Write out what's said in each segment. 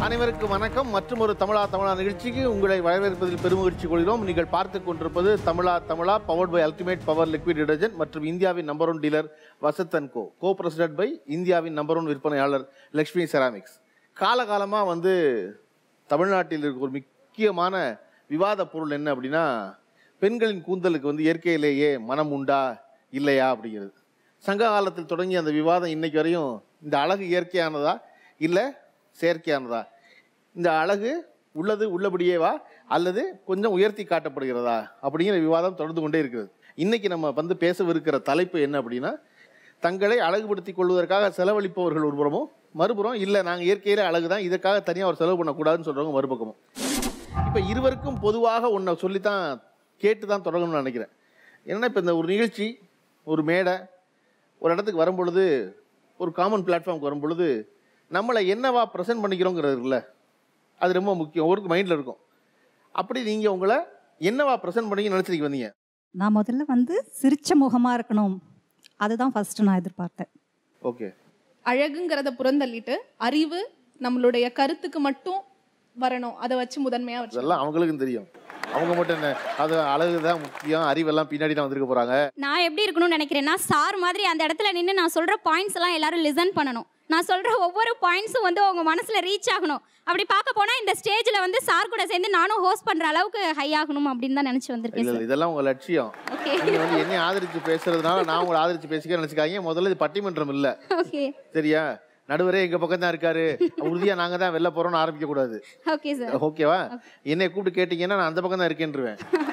அனைவருக்கும் வணக்கம் மற்றும் ஒரு தமிழா தமிழா நிகழ்ச்சிக்கு உங்களை வரவேற்பதில் பெருமகிழ்ச்சி கொள்கிறோம் நீங்கள் பார்த்துக் கொண்டிருப்பது Tamizha Tamizha powered by ultimate power liquid detergent மற்றும் இந்தியாவின் number one dealer Vasanth and co co presented by இந்தியாவின் நம்பர் ஒன் விற்பனையாளர் லக்ஷ்மி செராமிக்ஸ் காலகாலமாக வந்து தமிழ்நாட்டில் இருக்க ஒரு முக்கியமான விவாத பொருள் என்ன அப்படின்னா பெண்களின் கூந்தலுக்கு வந்து இயற்கையிலேயே மனம் உண்டா இல்லையா அப்படிங்கிறது சங்க காலத்தில் தொடங்கிய அந்த விவாதம் இன்னைக்கு வரையும் இந்த அழகு இயற்கையானதா இல்லை செயற்கையானதா இந்த அழகு உள்ளது உள்ளபடியேவா அல்லது கொஞ்சம் உயர்த்தி காட்டப்படுகிறதா அப்படிங்கிற விவாதம் தொடர்ந்து கொண்டே இருக்கிறது இன்னைக்கு நம்ம வந்து பேசவிருக்கிற தலைப்பு என்ன அப்படின்னா தங்களை அழகுபடுத்திக் கொள்வதற்காக செலவழிப்பவர்கள் ஒரு புறமும் மறுபுறம் இல்லை நாங்கள் இயற்கையிலே அழகு தான் இதற்காக தனியாக ஒரு செலவு பண்ணக்கூடாதுன்னு சொல்கிறவங்க மறுபக்கமும் இப்போ இருவருக்கும் பொதுவாக ஒன்றை சொல்லித்தான் கேட்டு தான் தொடங்கணும்னு நினைக்கிறேன் என்னன்னா இப்போ இந்த ஒரு நிகழ்ச்சி ஒரு மேடை ஒரு இடத்துக்கு வரும்பொழுது ஒரு காமன் பிளாட்ஃபார்முக்கு வரும்பொழுது நம்மளை என்னவா ப்ரெசென்ட் பண்ணிக்கிறோங்கிறது இருக்குல்ல அது ரொம்ப முக்கியம் ஒருக்கு மைண்டில் இருக்கும் அப்படி நீங்கள் உங்களை என்னவா ப்ரெசென்ட் பண்ணி நினச்சிட்டு வந்தீங்க நான் முதல்ல வந்து சிரிச்ச முகமாக இருக்கணும் அதுதான் ஃபர்ஸ்ட் நான் எதிர்பார்த்தேன் ஓகே அழகுங்கிறத புறந்தள்ளிட்டு அறிவு நம்மளுடைய கருத்துக்கு மட்டும் வரணும் அதை வச்சு முதன்மையா வச்சு இதெல்லாம் அவங்களுக்கும் தெரியும் அவங்க மட்டும் என்ன அது அழகு தான் முக்கியம் அறிவெல்லாம் பின்னாடி தான் வந்திருக்க போகிறாங்க நான் எப்படி இருக்கணும்னு நினைக்கிறேன்னா சார் மாதிரி அந்த இடத்துல நின்று நான் சொல்கிற பாயிண்ட்ஸ் எல்லாம் எல்லாரும் லிசன் பண்ணணும் நான் சொல்கிற ஒவ்வொரு பாயிண்ட்ஸும் வந்து உங்கள் மனசில் ரீச் ஆகணும் அப்படி பார்க்க போனால் இந்த ஸ்டேஜில் வந்து சார் கூட சேர்ந்து நானும் ஹோஸ்ட் பண்ணுற அளவுக்கு ஹை ஆகணும் அப்படின்னு தான் நினச்சி இல்லை வந்திருக்கேன் இல்லை சார் இதெல்லாம் உங்கள் லட்சியம் ஓகே நீங்கள் வந்து என்னை ஆதரித்து பேசுறதுனால நான் உங்களை ஆதரித்து பேசிக்க நினச்சிக்காங்க முதல்ல இது பட்டிமன்றம் இல்லை ஓகே சரியா நடுவரே எங்க பக்கம் தான் இருக்காரு உறுதியா நாங்க தான் வெளில போறோம்னு ஆரம்பிக்க கூடாது ஓகே சார் ஓகேவா என்னை கூப்பிட்டு கேட்டீங்கன்னா நான் அந்த பக்கம் தான் இருக்கேன்றுவேன்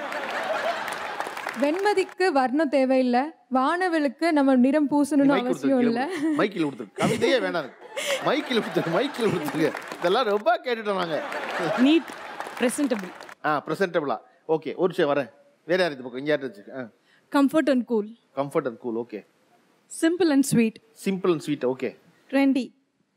வெண்மதிக்கு வர்ணம் தேவையில்லை வானவிலுக்கு நம்ம நிறம் பூசணும்னு மைக் அவசியம் இல்லை கொடுத்துரு மைக்கில் கொடுத்துரு கவிதையே வேணாம் மைக்கில் கொடுத்துரு மைக்கில் கொடுத்துருங்க இதெல்லாம் ரொம்ப கேட்டுட்டோம் நாங்க நீட் ப்ரெசன்டபிள் ஆ ப்ரெசென்டபிளா ஓகே ஒரு நிமிஷம் வரேன் வேற யார் இது பக்கம் இங்கே யார்ட்டு வச்சு comfort and cool comfort and cool okay simple and sweet simple and sweet okay trendy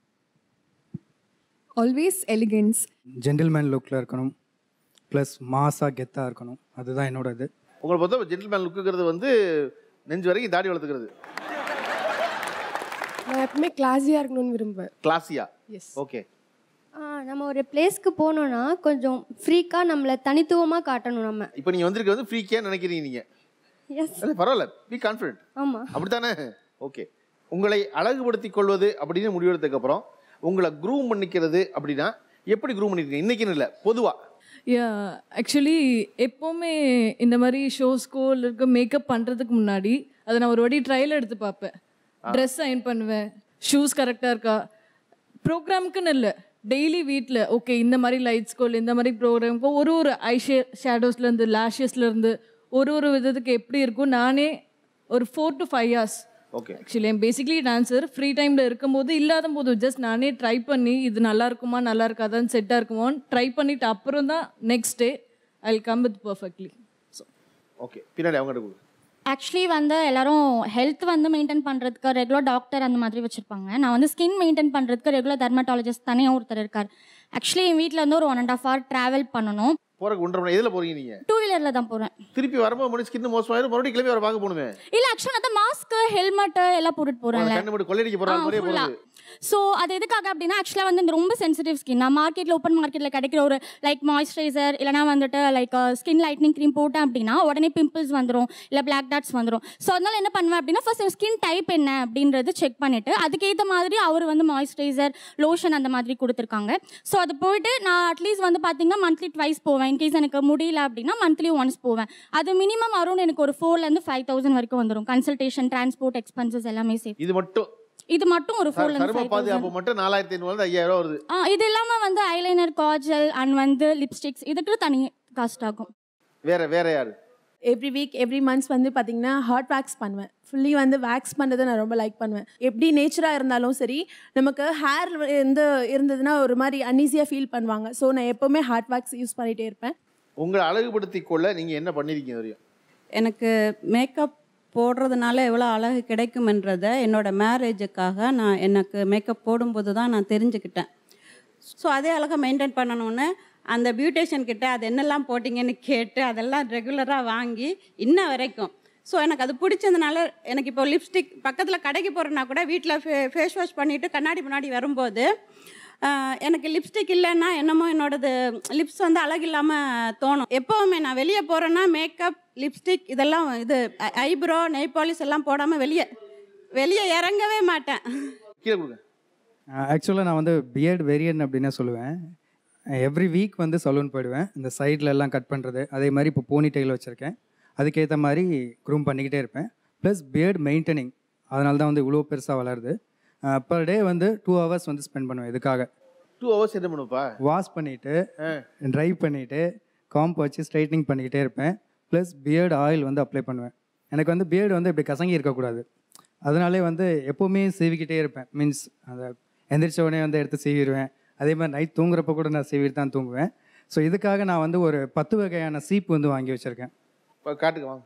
always elegance gentleman லுக்கில் இருக்கணும் ப்ளஸ் மாஸாக கெத்தாக இருக்கணும் அதுதான் என்னோட இது உங்களை பொறுத்த ஜென்டில்மேன் லுக்குங்கிறது வந்து நெஞ்சு வரைக்கும் தாடி வளர்த்துக்கிறது நான் எப்பவுமே கிளாஸியாக இருக்கணும்னு விரும்புவேன் கிளாஸியா எஸ் ஓகே ஆ, நம்ம ஒரு பிளேஸ்க்கு போனோம்னா கொஞ்சம் ஃப்ரீக்காக நம்மளை தனித்துவமாக காட்டணும் நம்ம இப்போ நீங்க வந்திருக்க வந்து ஃப்ரீக்கியா நினைக்கிறீங்க நீங்க எஸ் இல்ல, பரவாயில்ல பி கான்ஃபிடென்ட் ஆமாம் அப்படித்தானே ஓகே உங்களை அழகுபடுத்திக் கொள்வது அப்படின்னு முடிவெடுத்ததுக்கு அப்புறம் உங்களை க்ரூம் பண்ணிக்கிறது அப்படின்னா எப்படி க்ரூம் பண்ணிருக்கீங்க இன்னைக்குன்னு இல்லை பொதுவா யா ஆக்சுவலி எப்போவுமே இந்த மாதிரி ஷோஸ்க்கோ இருக்க மேக்கப் பண்ணுறதுக்கு முன்னாடி அதை நான் ஒரு வாட்டி ட்ரையல் எடுத்து பார்ப்பேன் ட்ரெஸ் அயன் பண்ணுவேன் ஷூஸ் கரெக்டாக இருக்கா ப்ரோக்ராமுக்குன்னு இல்லை டெய்லி வீட்டில் ஓகே இந்த மாதிரி லைட் ஸ்கூல் இந்த மாதிரி ப்ரோக்ராமுக்கு ஒரு ஒரு ஐ ஷே ஷேடோஸ்லேருந்து லேஷஸ்லேருந்து ஒரு ஒரு விதத்துக்கு எப்படி இருக்கும் நானே ஒரு four to five hours okay actually என் பேசிக்லி டான்சர் ஃப்ரீ டைமில் இருக்கும்போது இல்லாத போது ஜஸ்ட் நானே ட்ரை பண்ணி இது நல்லா இருக்குமா நல்லா இருக்காதான்னு செட்டாக இருக்குமான்னு ட்ரை பண்ணிட்டு அப்புறம் தான் next day I will come with perfectly so okay பின்னாடி அவங்க கொடு ஆக்சுவலி வந்து எல்லாரும் ஹெல்த் வந்து மெயின்டைன் பண்ணுறதுக்கு ரெகுலர் டாக்டர் அந்த மாதிரி வச்சுருப்பாங்க நான் வந்து ஸ்கின் மெயின்டைன் பண்ணுறதுக்கு ரெகுலர் டெர்மட்டாலஜிஸ்ட் தனியாக ஒருத்தர் இருக்கார் ஆக்சுவலி என் வீட்டில் வந்து ஒரு one and half hour travel பண்ணணும் போறக்கு ஒன்றரை மணி எதில் போறீங்க நீங்க டூ வீலரில் தான் போகிறேன் திருப்பி வரும்போது மணி ஸ்கின் மோசமாயிரும் மறுபடியும் கிளம்பி வர பார்க்க போகணுமே இல்லை ஆக்சுவலாக அந்த மாஸ்க்கு ஹெல்மெட்டு எல்லாம் போட்டுட்டு போகிறேன்ல கண்ணு மட்டும் கொள்ளையடிக்க போற மாதிரியே போறது ஸோ அது எதுக்காக அப்படின்னா ஆக்சுவலாக வந்து இந்த ரொம்ப சென்சிட்டிவ் ஸ்கின் நான் மார்க்கெட்டில் ஓப்பன் மார்க்கெட்டில் கிடைக்கிற ஒரு லைக் மாய்ஸ்சரைசர் இல்லைனா வந்துட்டு லைக் ஸ்கின் லைட்னிங் க்ரீம் போட்டேன் அப்படின்னா உடனே பிம்பிள்ஸ் வந்துடும் இல்லை பிளாக் டாட்ஸ் வந்துடும் ஸோ அதனால என்ன பண்ணுவேன் அப்படின்னா ஃபர்ஸ்ட் ஸ்கின் டைப் என்ன அப்படின்றது செக் பண்ணிவிட்டு அதுக்கேற்ற மாதிரி அவர் வந்து மாய்ஸ்சரைசர் லோஷன் அந்த மாதிரி கொடுத்துருக்காங்க ஸோ அது போயிட்டு நான் அட்லீஸ்ட் வந்து பார்த்தீங்கன்னா மந்த்லி ட்வைஸ் போவேன் இன்கேஸ் எனக்கு முடியல அப்படின்னா மந்த்லி ஒன்ஸ் போவேன் அது மினிமம் அரௌண்ட் எனக்கு ஒரு ஃபோர்லேருந்து ஃபைவ் தௌசண்ட் வரைக்கும் வந்துடும் கன்சல்டேஷன் டிரான்ஸ்போர்ட் எக்ஸ்பென்சஸ் எல்லாமே சேர்த்து இது மட்டும் இது மட்டும் ஒரு ஃபோர்லேருந்து சரும ஃபைவ் பாதுகாப்பு தௌசண்ட் மட்டும் நாலாயிரத்தி ஐநூறு ஐயாயிரம் ரூபா வருது ஆ இது இல்லாமல் வந்து ஐலைனர் காஜல் அண்ட் வந்து லிப்ஸ்டிக்ஸ் இதுக்கு தனி காஸ்ட் ஆகும் வேற வேற யாரு எவ்ரி வீக் எவ்ரி மந்த்ஸ் வந்து பார்த்தீங்கன்னா ஹார்ட் வேக்ஸ் பண்ணுவேன் ஃபுல்லி வந்து வேக்ஸ் பண்ணுறதை நான் ரொம்ப லைக் பண்ணுவேன் எப்படி நேச்சராக இருந்தாலும் சரி நமக்கு ஹேர் வந்து இருந்ததுன்னா ஒரு மாதிரி அன்ஈஸியாக ஃபீல் பண்ணுவாங்க ஸோ நான் எப்போவுமே ஹார்ட் வேக்ஸ் யூஸ் பண்ணிகிட்டே இருப்பேன் உங்களை அழகுபடுத்திக் கொள்ள நீங்க என்ன பண்ணிருக்கீங்க இது வரையும் எனக்கு மேக்கப் போடுறதுனால எவ்வளோ அழகு கிடைக்குமென்றதை என்னோட மேரேஜுக்காக நான் எனக்கு மேக்கப் போடும்போது தான் நான் தெரிஞ்சுக்கிட்டேன் ஸோ அதே அழகாக மெயின்டைன் பண்ணணும்னு அந்த பியூட்டிஷியன் கிட்ட அது என்னெல்லாம் போட்டிங்கன்னு கேட்டு அதெல்லாம் ரெகுலராக வாங்கி இன்ன வரைக்கும் ஸோ எனக்கு அது பிடிச்சதுனால எனக்கு இப்போ லிப்ஸ்டிக் பக்கத்தில் கடைக்கு போகிறேன்னா கூட வீட்டில் ஃபே ஃபேஸ் வாஷ் பண்ணிவிட்டு கண்ணாடி முன்னாடி வரும்போது ஆஹ் எனக்கு லிப்ஸ்டிக் இல்லைன்னா என்னமோ என்னோடது லிப்ஸ் வந்து அழகு இல்லாமல் தோணும் எப்போவுமே நான் வெளியே போகிறேன்னா மேக்கப் லிப்ஸ்டிக் இதெல்லாம் இது ஐப்ரோ நெய் பாலிஷ் எல்லாம் போடாமல் வெளியே வெளியே இறங்கவே மாட்டேன் கீழே கொடுங்க ஆக்சுவலாக நான் வந்து பிஎட் வெரியன் அப்படின்னே சொல்லுவேன் எவ்ரி வீக் வந்து சலூன் போயிடுவேன் இந்த சைடில் எல்லாம் கட் பண்ணுறது அதே மாதிரி இப்போ போனி டெயில் வச்சுருக்கேன் அதுக்கேற்ற மாதிரி க்ரூம் பண்ணிக்கிட்டே இருப்பேன் ப்ளஸ் பியர்ட் மெயின்டெனிங் அதனால தான் வந்து இவ்வளோ பெருசாக வளருது பர் டே வந்து டூ ஹவர்ஸ் வந்து ஸ்பெண்ட் பண்ணுவேன் இதுக்காக டூ ஹவர்ஸ் என்ன பண்ணுப்பா வாஷ் பண்ணிவிட்டு ட்ரை பண்ணிவிட்டு காம்ப் வச்சு ஸ்ட்ரைட்னிங் பண்ணிக்கிட்டே இருப்பேன் ப்ளஸ் பியர்டு ஆயில் வந்து அப்ளை பண்ணுவேன் எனக்கு வந்து பியர்டு வந்து இப்படி கசங்கி இருக்கக்கூடாது அதனாலே வந்து எப்போவுமே சீவிக்கிட்டே இருப்பேன் மீன்ஸ் அந்த எந்திரிச்ச உடனே வந்து எடுத்து சீவிடுவேன் அதே மாதிரி நைட் தூங்குறப்ப கூட நான் சீவிட்டு தான் தூங்குவேன் ஸோ இதுக்காக நான் வந்து ஒரு பத்து வகையான சீப் வந்து வாங்கி வச்சுருக்கேன் இப்போ காட்டுங்க வாங்க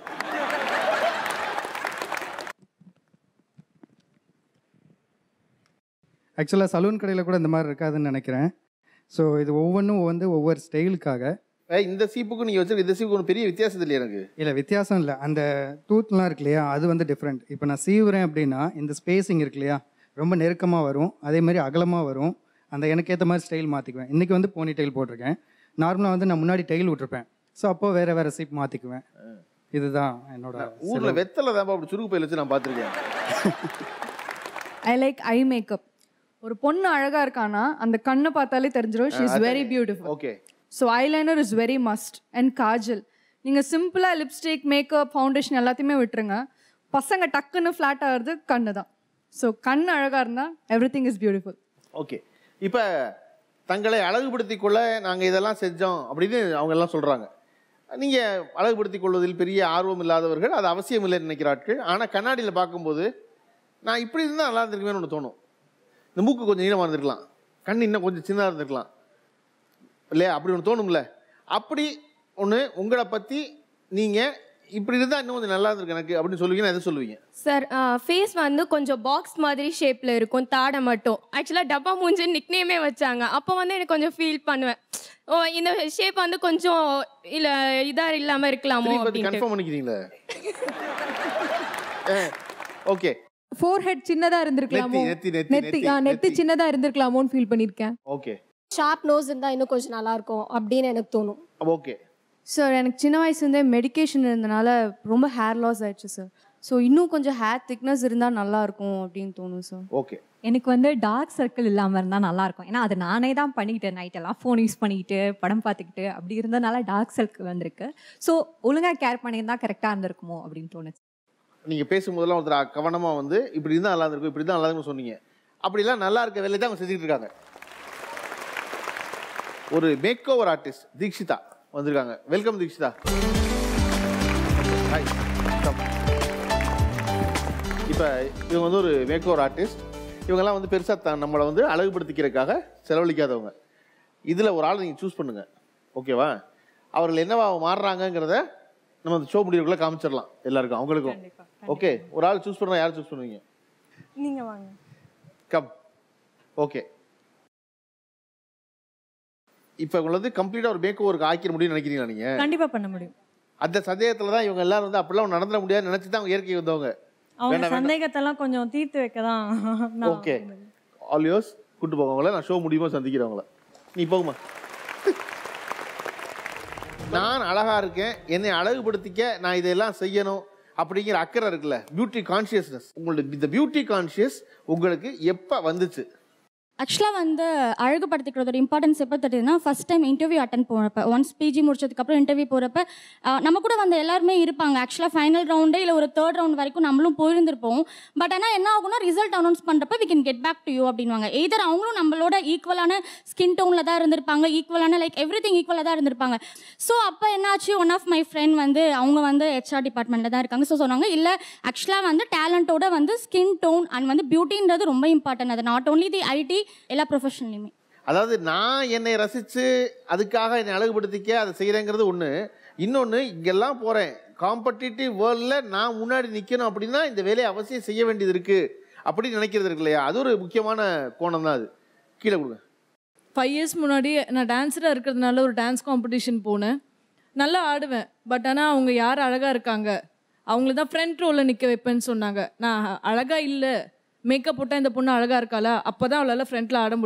ஆக்சுவலாக சலூன் கடையில் கூட இந்த மாதிரி இருக்காதுன்னு நினைக்கிறேன் ஸோ இது ஒவ்வொன்றும் வந்து ஒவ்வொரு ஸ்டைலுக்காக ஏய், இந்த சீப்புக்கும் நீங்கள் வச்சிருக்க இந்த சீப்புக்கு ஒன்றும் பெரிய வித்தியாசம் இல்லையா எனக்கு இல்லை வித்தியாசம் இல்லை அந்த டூத்லாம் இருக்கு இல்லையா அது வந்து டிஃப்ரெண்ட் இப்போ நான் சீவுறேன் அப்படின்னா இந்த ஸ்பேசிங் இருக்கு இல்லையா ரொம்ப நெருக்கமாக வரும் அதே மாதிரி அகலமாக வரும் அந்த எனக்கு ஏற்ற மாதிரி ஸ்டைல் மாற்றிக்குவேன் இன்றைக்கி வந்து போனி டெயில் போட்டிருக்கேன் நார்மலாக வந்து நான் முன்னாடி டெயில் விட்டுருப்பேன் ஸோ அப்போ வேறு வேறு சீப் மாற்றிக்குவேன் இதுதான் என்னோட ஊரில் வெத்தலை தான் அப்படி சுருக்கு பையில வச்சு நான் பார்த்துருக்கேன் ஐ லைக் ஐ மேக்கப் ஒரு பொண்ணு அழகா இருக்கானா அந்த கண்ணை பார்த்தாலே தெரிஞ்சிடும் she is very beautiful okay so eyeliner is very must and kajal நீங்கள் சிம்பிளாக லிப்ஸ்டிக் மேக்கப் ஃபவுண்டேஷன் எல்லாத்தையுமே விட்டுருங்க பசங்க டக்குன்னு ஃப்ளாட் ஆகிறது கண்ணு தான் ஸோ கண் அழகாக இருந்தால் everything is beautiful okay இப்போ தங்களை அழகுபடுத்திக் கொள்ள நாங்கள் இதெல்லாம் செஞ்சோம் அப்படின்னு அவங்க எல்லாம் சொல்கிறாங்க நீங்கள் அழகுபடுத்திக் கொள்வதில் பெரிய ஆர்வம் இல்லாதவர்கள் அது அவசியம் இல்லைன்னு நினைக்கிற ஆட்கள் ஆனால் கண்ணாடியில் பார்க்கும்போது நான் இப்படி இருந்தால் நல்லா இருந்திருக்குமேனு ஒன்று தோணும் இந்த மூக்கு கொஞ்சம் நீளமாக இருந்திருக்கலாம் கண் இன்னும் கொஞ்சம் சின்னதாக இருந்திருக்கலாம் இல்லையா அப்படி ஒன்று தோணும்ல அப்படி ஒன்று உங்களை பற்றி நீங்கள் இப்படி இருந்தால் இன்னும் கொஞ்சம் நல்லா இருந்திருக்கு எனக்கு அப்படின்னு சொல்லுவீங்கன்னா எதை சொல்லுவீங்க சார் ஃபேஸ் வந்து கொஞ்சம் பாக்ஸ் மாதிரி ஷேப்பில் இருக்கும் தாடை மட்டும் ஆக்சுவலாக டப்பா மூஞ்சி நிக்னேமே வச்சாங்க அப்போ வந்து எனக்கு கொஞ்சம் ஃபீல் பண்ணுவேன் ஓ இந்த ஷேப் வந்து கொஞ்சம் இல்லை இதாக இல்லாமல் இருக்கலாமோ பற்றி அப்படின்ட்டு கன்ஃபார்ம் பண்ணிக்கிறீங்களே ஓகே ஃபோர் ஹெட் சின்னதாக இருந்திருக்கலாமோ நெத்தி, நெத்தி, நெத்தி நெத்தி, ஆ நெத்தி நெத்தி. சின்னதாக இருந்திருக்கலாமோன்னு ஃபீல் பண்ணியிருக்கேன் ஓகே ஷார்ப் நோஸ் இருந்தால் இன்னும் கொஞ்சம் நல்லா இருக்கும் அப்படின்னு எனக்கு தோணும் ஓகே சார் எனக்கு சின்ன வயசுலேருந்தே மெடிகேஷன் இருந்தனால ரொம்ப ஹேர் லாஸ் ஆயிடுச்சு சார் ஸோ இன்னும் கொஞ்சம் ஹேர் திக்னஸ் இருந்தால் நல்லா இருக்கும் அப்படின்னு தோணும் சார் ஓகே எனக்கு வந்து டார்க் சர்க்கிள் இல்லாமல் இருந்தால் நல்லா இருக்கும் ஏன்னா அது நானே தான் பண்ணிக்கிட்டேன் நைட்டெல்லாம் ஃபோன் யூஸ் பண்ணிக்கிட்டு படம் பார்த்துக்கிட்டு அப்படி இருந்தனால டார்க் சர்க்கிள் வந்திருக்கு ஸோ ஒழுங்காக கேர் பண்ணியிருந்தா கரெக்டாக இருந்திருக்குமோ அப்படின்னு தோணுச்சு நீங்கள் பேசும்போதெல்லாம் ஒருத்தர் கவனமாக வந்து இப்படி இருந்தால் நல்லா இருக்கும் இப்படி தான் நல்லா இருக்கும்னு சொன்னீங்க அப்படிலாம் நல்லா இருக்க வேலையை தான் அவங்க செஞ்சுட்டு இருக்காங்க ஒரு மேக் ஓவர் ஆர்டிஸ்ட் தீக்ஷிதா வந்திருக்காங்க வெல்கம் தீக்ஷிதா ஹாய் இப்போ இவங்க வந்து ஒரு மேக் ஓவர் ஆர்டிஸ்ட் இவங்கெல்லாம் வந்து பெருசாக த நம்மளை வந்து அழகுபடுத்திக்கிறதுக்காக செலவழிக்காதவங்க இதில் ஒரு ஆளை நீங்கள் சூஸ் பண்ணுங்கள் ஓகேவா அவர்கள் என்னவா மாறுறாங்கங்கிறத நம்ம அந்த ஷோ முடிவுக்குள்ளே காமிச்சிடலாம் எல்லாருக்கும் அவங்களுக்கும் ஓகே ஒரு ஆள் சூஸ் பண்ணா யார் சூஸ் பண்ணுவீங்க நீங்கள் வாங்க கம் ஓகே இப்போ உங்களை வந்து கம்ப்ளீட்டாக ஒரு மேக் ஓவருக்கு ஆக்கிட முடியும்னு நினைக்கிறீங்களா நீங்கள் கண்டிப்பாக பண்ண முடியும் அந்த சந்தேகத்தில் தான் இவங்க எல்லாரும் வந்து அப்படிலாம் நடந்துட முடியாது நினச்சி தான் அவங்க இயற்கை வந்தவங்க அவங்க வேண்டாம், வேண்டாம். சந்தேகத்தெல்லாம் கொஞ்சம் தீர்த்து வைக்க தான் நான் ஓகே ஆல் யோர்ஸ் கூட்டு போகவங்கள நான் ஷோ முடியுமோ சந்திக்கிறவங்கள நீ போகுமா நான் அழகா இருக்கேன் என்னை அழகுபடுத்திக்க நான் இதெல்லாம் செய்யணும் அப்படிங்கிற அக்கறை இருக்குல்ல பியூட்டி கான்ஷியஸ்னஸ் உங்களுக்கு இந்த பியூட்டி கான்ஷியஸ் உங்களுக்கு எப்போ வந்துச்சு ஆக்சுவலாக வந்து அழகுபடுத்திக்கிறதோட இம்பார்ட்டன்ஸ் எப்போ தெரியுதுன்னா ஃபஸ்ட் டைம் இன்டர்வியூ அட்டன் போகிறப்ப ஒன்ஸ் பிஜி முடிச்சதுக்கப்புறம் இன்டர்வியூ போகிறப்ப நம்ம கூட வந்து எல்லாருமே இருப்பாங்க ஆக்சுவலாக ஃபைனல் ரவுண்டே இல்லை ஒரு தேர்ட் ரவுண்ட் வரைக்கும் நம்மளும் போயிருந்திருப்போம் பட் ஆனால் என்ன ஆகும்னா ரிசல்ட் அனௌன்ஸ் பண்ணுறப்ப we can get back to you அப்படின்வாங்க எய்தர் அவங்களும் நம்மளோட ஈக்குவலான ஸ்கின் டோனில் தான் இருந்திருப்பாங்க ஈக்குவலான லைக் எவ்ரி திங் ஈக்குவலாக தான் இருந்திருப்பாங்க ஸோ அப்போ என்னாச்சு ஒன் ஆஃப் மை ஃப்ரெண்ட் வந்து அவங்க வந்து ஹெச்ஆர் டிபார்ட்மெண்ட்டில் தான் இருக்காங்க ஸோ சொன்னாங்க இல்லை ஆக்சுவலாக வந்து டேலண்ட்டோட வந்து ஸ்கின் டோன் அண்ட் வந்து பியூட்டின்றது ரொம்ப இம்பார்ட்டன்ட் அது நாட் ஓன்லி தி ஐடி எல்லா ப்ரொஃபஷன்லையுமே அதாவது நான் என்னை ரசித்து அதுக்காக என்னை அழகுபடுத்திக்க அதை செய்கிறேங்கிறது ஒன்று இன்னொன்று இங்கெல்லாம் போகிறேன் காம்படிட்டிவ் வேர்ல்டில் நான் முன்னாடி நிற்கணும் அப்படின்னா இந்த வேலையை அவசியம் செய்ய வேண்டியது இருக்குது அப்படின்னு நினைக்கிறது இருக்கு இல்லையா அது ஒரு முக்கியமான கோணம் தான் அது கீழே கொடுங்க ஃபைவ் இயர்ஸ் முன்னாடி நான் டான்ஸராக இருக்கிறதுனால ஒரு டான்ஸ் காம்படிஷன் போனேன் நல்லா ஆடுவேன் பட் ஆனால் அவங்க யார் அழகாக இருக்காங்க அவங்கள தான் ஃப்ரண்ட் ரோவில் நிற்க வைப்பேன்னு சொன்னாங்க நான் அழகாக இல்லை மேக்கப் போட்டால் இந்த பொண்ணு அழகாக இருக்காளா அப்போ தான் அவளால் ஃப்ரண்ட்டில் ஆட முடியும்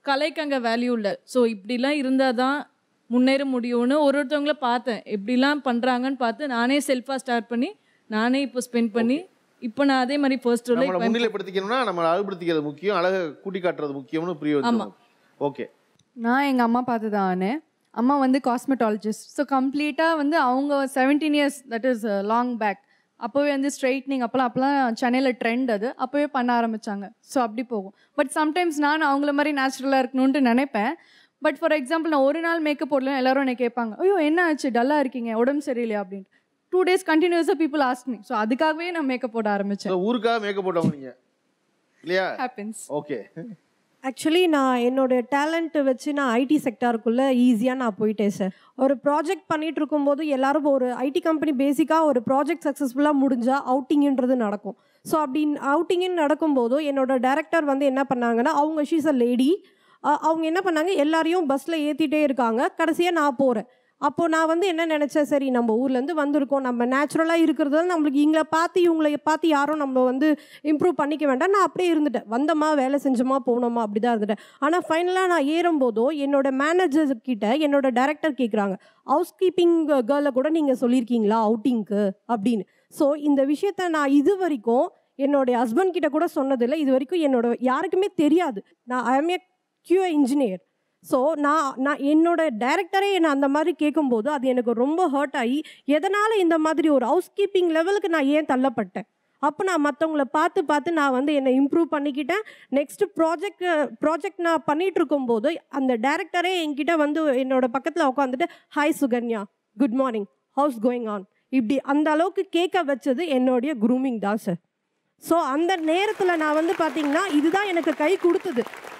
கலைக்கு அங்கே வேல்யூ இல்லை ஸோ இப்படிலாம் இருந்தால் தான் முன்னேற முடியும்னு ஒரு ஒருத்தவங்கள பார்த்தேன் எப்படிலாம் பண்ணுறாங்கன்னு பார்த்து நானே செல்ஃபாக ஸ்டார்ட் பண்ணி நானே இப்போ ஸ்பெண்ட் பண்ணி இப்போ நான் அதே மாதிரி ஃபர்ஸ்ட் நம்மளை ரோல் முன்னிலைப்படுத்திக்கணும்னா நம்மளை அழகுபடுத்திக்கிறது முக்கியம் அழகை கூட்டி காட்டுறது முக்கியம்னு புரிய ஆமா. ஓகே நான் எங்கள் அம்மா பார்த்து தான் ஆனேன் அம்மா வந்து காஸ்மெட்டாலஜிஸ்ட் ஸோ கம்ப்ளீட்டாக வந்து அவங்க seventeen years that is long back அப்போவே வந்து ஸ்ட்ரைட்னிங் அப்போலாம் அப்போலாம் சென்னையில் ட்ரெண்ட் அது அப்போவே பண்ண ஆரம்பித்தாங்க ஸோ அப்படி போகும் பட் சம்டைம்ஸ் நான் அவங்கள மாதிரி நேச்சுரலாக இருக்கணும்னு நினைப்பேன் பட் ஃபார் எக்ஸாம்பிள் நான் ஒரு நாள் மேக்கப் போடல எல்லாரும் என்னை கேட்பாங்க ஐயோ என்ன ஆச்சு டல்லாக இருக்கீங்க உடம்பு சரியில்லையா அப்படின்ட்டு டூ டேஸ் கண்டினியூஸாக பீப்புள் ஆஸ்க் மீ ஸோ அதுக்காகவே நான் மேக்கப் போட ஆரம்பித்தேன் ஊருக்காக மேக்கப் போட்டவங்க நீங்க இல்லையா ஹேப்பன்ஸ் ஓகே ஆக்சுவலி நான் என்னோட டேலண்ட்டை வச்சு நான் ஐடி செக்டாருக்குள்ளே ஈஸியாக நான் போயிட்டேன் சார் ஒரு ப்ராஜெக்ட் பண்ணிட்டு இருக்கும்போது எல்லாரும் ஒரு ஐடி கம்பெனி பேசிக்காக ஒரு ப்ராஜெக்ட் சக்ஸஸ்ஃபுல்லாக முடிஞ்சால் அவுட்டிங்ன்றது நடக்கும் ஸோ அப்படி அவுட்டிங்னு நடக்கும்போது என்னோட டைரக்டர் வந்து என்ன பண்ணாங்கன்னா அவங்க ஷீஸ் அ லேடி அவங்க என்ன பண்ணாங்க எல்லாரையும் பஸ்ஸில் ஏற்றிட்டே இருக்காங்க கடைசியாக நான் போகிறேன் அப்போது நான் வந்து என்ன நினச்சேன் சரி நம்ம ஊர்லேருந்து வந்திருக்கோம் நம்ம நேச்சுரலாக இருக்கிறது நம்மளுக்கு இவங்கள பார்த்து இவங்களை பார்த்து யாரும் நம்ம வந்து இம்ப்ரூவ் பண்ணிக்க வேண்டாம் நான் அப்படியே இருந்துட்டேன் வந்தோமா வேலை செஞ்சோமா போனோமா அப்படி தான் இருந்துட்டேன் ஆனால் ஃபைனலாக நான் ஏறும்போதோ என்னோட மேனேஜர் கிட்ட என்னோட டைரக்டர் கேட்குறாங்க ஹவுஸ் கீப்பிங் கேர்ளை கூட நீங்கள் சொல்லியிருக்கீங்களா அவுட்டிங்க்கு அப்படின்னு ஸோ இந்த விஷயத்த நான் இது வரைக்கும் என்னுடைய ஹஸ்பண்ட் கிட்ட கூட சொன்னதில்லை இது வரைக்கும் என்னோட யாருக்குமே தெரியாது நான் I'm a Q engineer so நான் நான் என்னோட டைரக்டரே என்னை அந்த மாதிரி கேட்கும்போது அது எனக்கு ரொம்ப ஹர்ட் ஆகி எதனால் இந்த மாதிரி ஒரு ஹவுஸ் கீப்பிங் லெவலுக்கு நான் ஏன் தள்ளப்பட்டேன் அப்போ நான் மற்றவங்கள பார்த்து பார்த்து நான் வந்து என்னை இம்ப்ரூவ் பண்ணிக்கிட்டேன் நெக்ஸ்ட் ப்ராஜெக்ட் ப்ராஜெக்ட் நான் பண்ணிட்டு இருக்கும்போது அந்த டைரக்டரே என்கிட்ட வந்து என்னோட பக்கத்தில் உட்காந்துட்டு hi Sukanya good morning how's going on இப்படி அந்த அளவுக்கு கேட்க வச்சது என்னுடைய குரூமிங் தான் சார் ஸோ அந்த நேரத்தில் நான் வந்து பார்த்தீங்கன்னா இதுதான் எனக்கு கை கொடுத்தது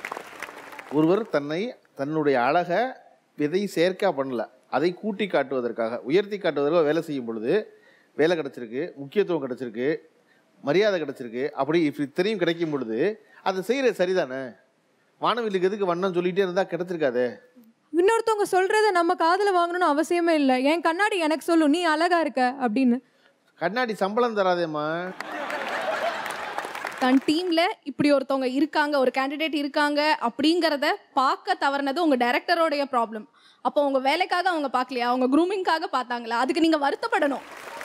ஒருவர் தன்னை தன்னுடைய அழகை விதை சேர்க்கா பண்ணல அதை கூட்டி காட்டுவதற்காக உயர்த்தி காட்டுவதற்காக வேலை செய்யும் பொழுது வேலை கிடைச்சிருக்கு முக்கியத்துவம் கிடைச்சிருக்கு மரியாதை கிடைச்சிருக்கு அப்படி இப்ப இத்தனையும் கிடைக்கும் பொழுது அதை செய்கிறது சரிதானே வானவில்லுக்கு எதுக்கு வண்ணம் சொல்லிட்டே இருந்தால் கிடைச்சிருக்காதே இன்னொருத்தவங்க சொல்றத நம்ம காதுல வாங்கணும்னு அவசியமே இல்லை என் கண்ணாடி எனக்கு சொல்லும் நீ அழகா இருக்க அப்படின்னு கண்ணாடி சம்பளம் தராதேம்மா தன் டீம்ல இப்படி ஒருத்தவங்க இருக்காங்க ஒரு கேண்டிடேட் இருக்காங்க அப்படிங்கிறத பார்க்க தவறுனது உங்க டைரக்டரோடைய ப்ராப்ளம் அப்போ உங்க வேலைக்காக அவங்க பார்க்கலையா அவங்க க்ரூமிங்காக பார்த்தாங்களா அதுக்கு நீங்க வருத்தப்படணும்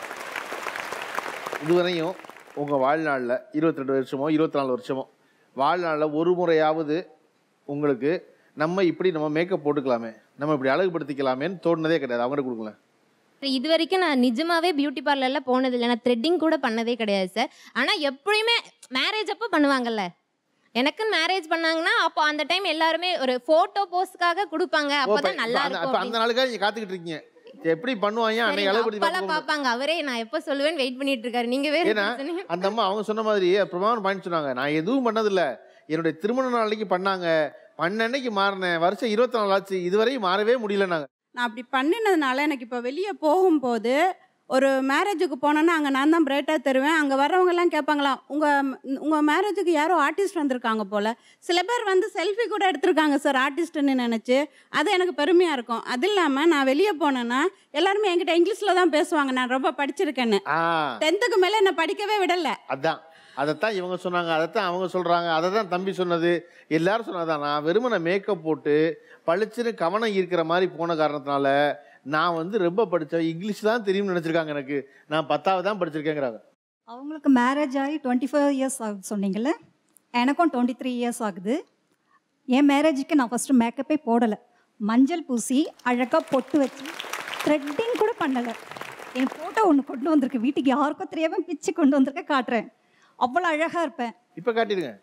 இதுவரையும் உங்கள் வாழ்நாளில் இருபத்தி ரெண்டு வருஷமோ இருபத்தி நாலு வருஷமோ வாழ்நாளில் ஒரு முறையாவது உங்களுக்கு நம்ம இப்படி நம்ம மேக்கப் போட்டுக்கலாமே நம்ம இப்படி அழகுபடுத்திக்கலாமேன்னு தோணுனதே கிடையாது அவங்ககிட்ட கொடுக்கல இது வரைக்கும் நான் நிஜமாவே பியூட்டி பார்லரில் போனதில்லை நான் த்ரெட்டிங் கூட பண்ணதே கிடையாது சார் ஆனால் எப்பயுமே மேரேஜ் அப்போ பண்ணுவாங்கல்ல எனக்குன்னு மேரேஜ் பண்ணாங்கன்னா அப்போ அந்த டைம் எல்லாருமே ஒரு ஃபோட்டோ போஸ்ட்காக கொடுப்பாங்க ஓ, அப்பதான் இப்ப- நல்லா இப்ப அந்த- இருக்கும் இப்ப அந்த நாளுக்காக நீங்க காத்துக்கிட்டு இருக்கீங்க எப்படி பண்ணுவாங்க அப்படின்னு. அன்னைக்கு அழகுபடுத்தி அப்பெல்லாம் பார்க்க பார்ப்பாங்க அவரே நான் எப்போ சொல்லுவேன்னு வெயிட் பண்ணிட்டு இருக்காரு நீங்க வேற ஏன்னா சொன்னீங்க. அந்த அம்மா அவங்க சொன்ன மாதிரி பிரமாணம் பாயிண்ட் சொன்னாங்க நான் எதுவும் பண்ணதில்ல என்னுடைய திருமண நாளைக்கு பண்ணாங்க பண்ண அன்னைக்கு மாறினேன் வருஷம் இருபத்தி நாலு ஆச்சு இதுவரையும் மாறவே முடியல நாங்க நான் அப்படி பண்ணினதுனால எனக்கு இப்போ வெளியே போகும்போது ஒரு மேரேஜுக்கு போனேன்னா அங்கே நான் தான் பிரைட்டாக தருவேன் அங்கே வர்றவங்கெல்லாம் கேட்பாங்களாம் உங்கள் உங்கள் மேரேஜுக்கு யாரோ ஆர்டிஸ்ட் வந்திருக்காங்க போல் சில பேர் வந்து செல்ஃபி கூட எடுத்திருக்காங்க சார் ஆர்டிஸ்ட்டுன்னு நினச்சி அது எனக்கு பெருமையாக இருக்கும் அது இல்லாமல் நான் வெளியே போனேன்னா எல்லாருமே என்கிட்ட இங்கிலீஷில் தான் பேசுவாங்க நான் ரொம்ப படிச்சிருக்கேன்னு ஆ டென்த்துக்கு மேலே என்னை படிக்கவே விடலை அதான் அதைத்தான் இவங்க சொன்னாங்க அதைத்தான் அவங்க சொல்றாங்க அதை தான் தம்பி சொன்னது எல்லாரும் சொன்னதான் நான் வெறுமனை மேக்கப் போட்டு பளிச்சுன்னு கவனம் ஈர்க்கிற மாதிரி போன காரணத்தினால நான் வந்து ரொம்ப படித்தேன் இங்கிலீஷ் தான் தெரியும்னு நினச்சிருக்காங்க எனக்கு நான் பத்தாவது தான் படிச்சிருக்கேங்கிறாங்க அவங்களுக்கு மேரேஜ் ஆகி டுவெண்ட்டி ஃபைவ் இயர்ஸ் ஆகுது சொன்னீங்கல்ல எனக்கும் டுவெண்ட்டி த்ரீ இயர்ஸ் ஆகுது என் மேரேஜுக்கு நான் ஃபஸ்ட்டு மேக்கப்பே போடலை மஞ்சள் பூசி அழகாக பொட்டு வச்சு த்ரெட்டிங் கூட பண்ணலை என் ஃபோட்டோ ஒன்று கொண்டு வந்திருக்கு வீட்டுக்கு யாருக்கும் தெரியாமல் பிச்சு கொண்டு வந்திருக்க காட்டுறேன் அவ்வளோ அழகாக இருப்பேன் இப்போ காட்டிடுங்க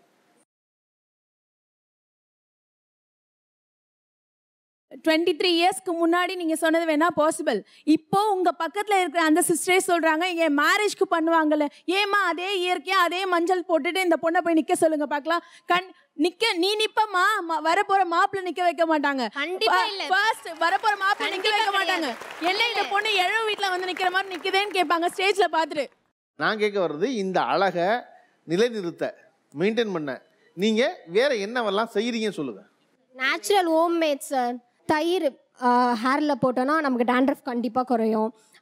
டுவெண்ட்டி த்ரீ இயர்ஸ்க்கு முன்னாடி நீங்கள் சொன்னது வேணா பாசிபிள் இப்போ உங்கள் பக்கத்தில் இருக்கிற அந்த சிஸ்டரே சொல்கிறாங்க என் மேரேஜ்க்கு பண்ணுவாங்கல்ல ஏமா அதே இயற்கையாக அதே மஞ்சள் போட்டுட்டு இந்த பொண்ணை போய் நிற்க சொல்லுங்க பார்க்கலாம் கண் நிக்க நீ நிப்பமா ம- வரப்போற மாப்பிள்ளை நிக்க வைக்க மாட்டாங்க கண்டிப்பா இல்ல. ஃபர்ஸ்ட் வரப்போற மாப்பிள்ளை நிக்க வைக்க மாட்டாங்க என்ன இந்த பொண்ணு எழு வீட்ல வந்து நிக்கிற மாதிரி நிக்குதேன்னு கேட்பாங்க ஸ்டேஜ்ல பார்த்துட்டு நான் கேட்க வர்றது இந்த அழகை நிலைநிறுத்த மெயின்டைன் பண்ண நீங்க வேற என்னவெல்லாம் செய்யறீங்கன்னு சொல்லுங்க நேச்சுரல் ஹோம்மேட் சார் தயிர் ஹேரில் போட்டோன்னா நமக்கு டேண்ட்ரஃப் கண்டிப்பாக குறையும்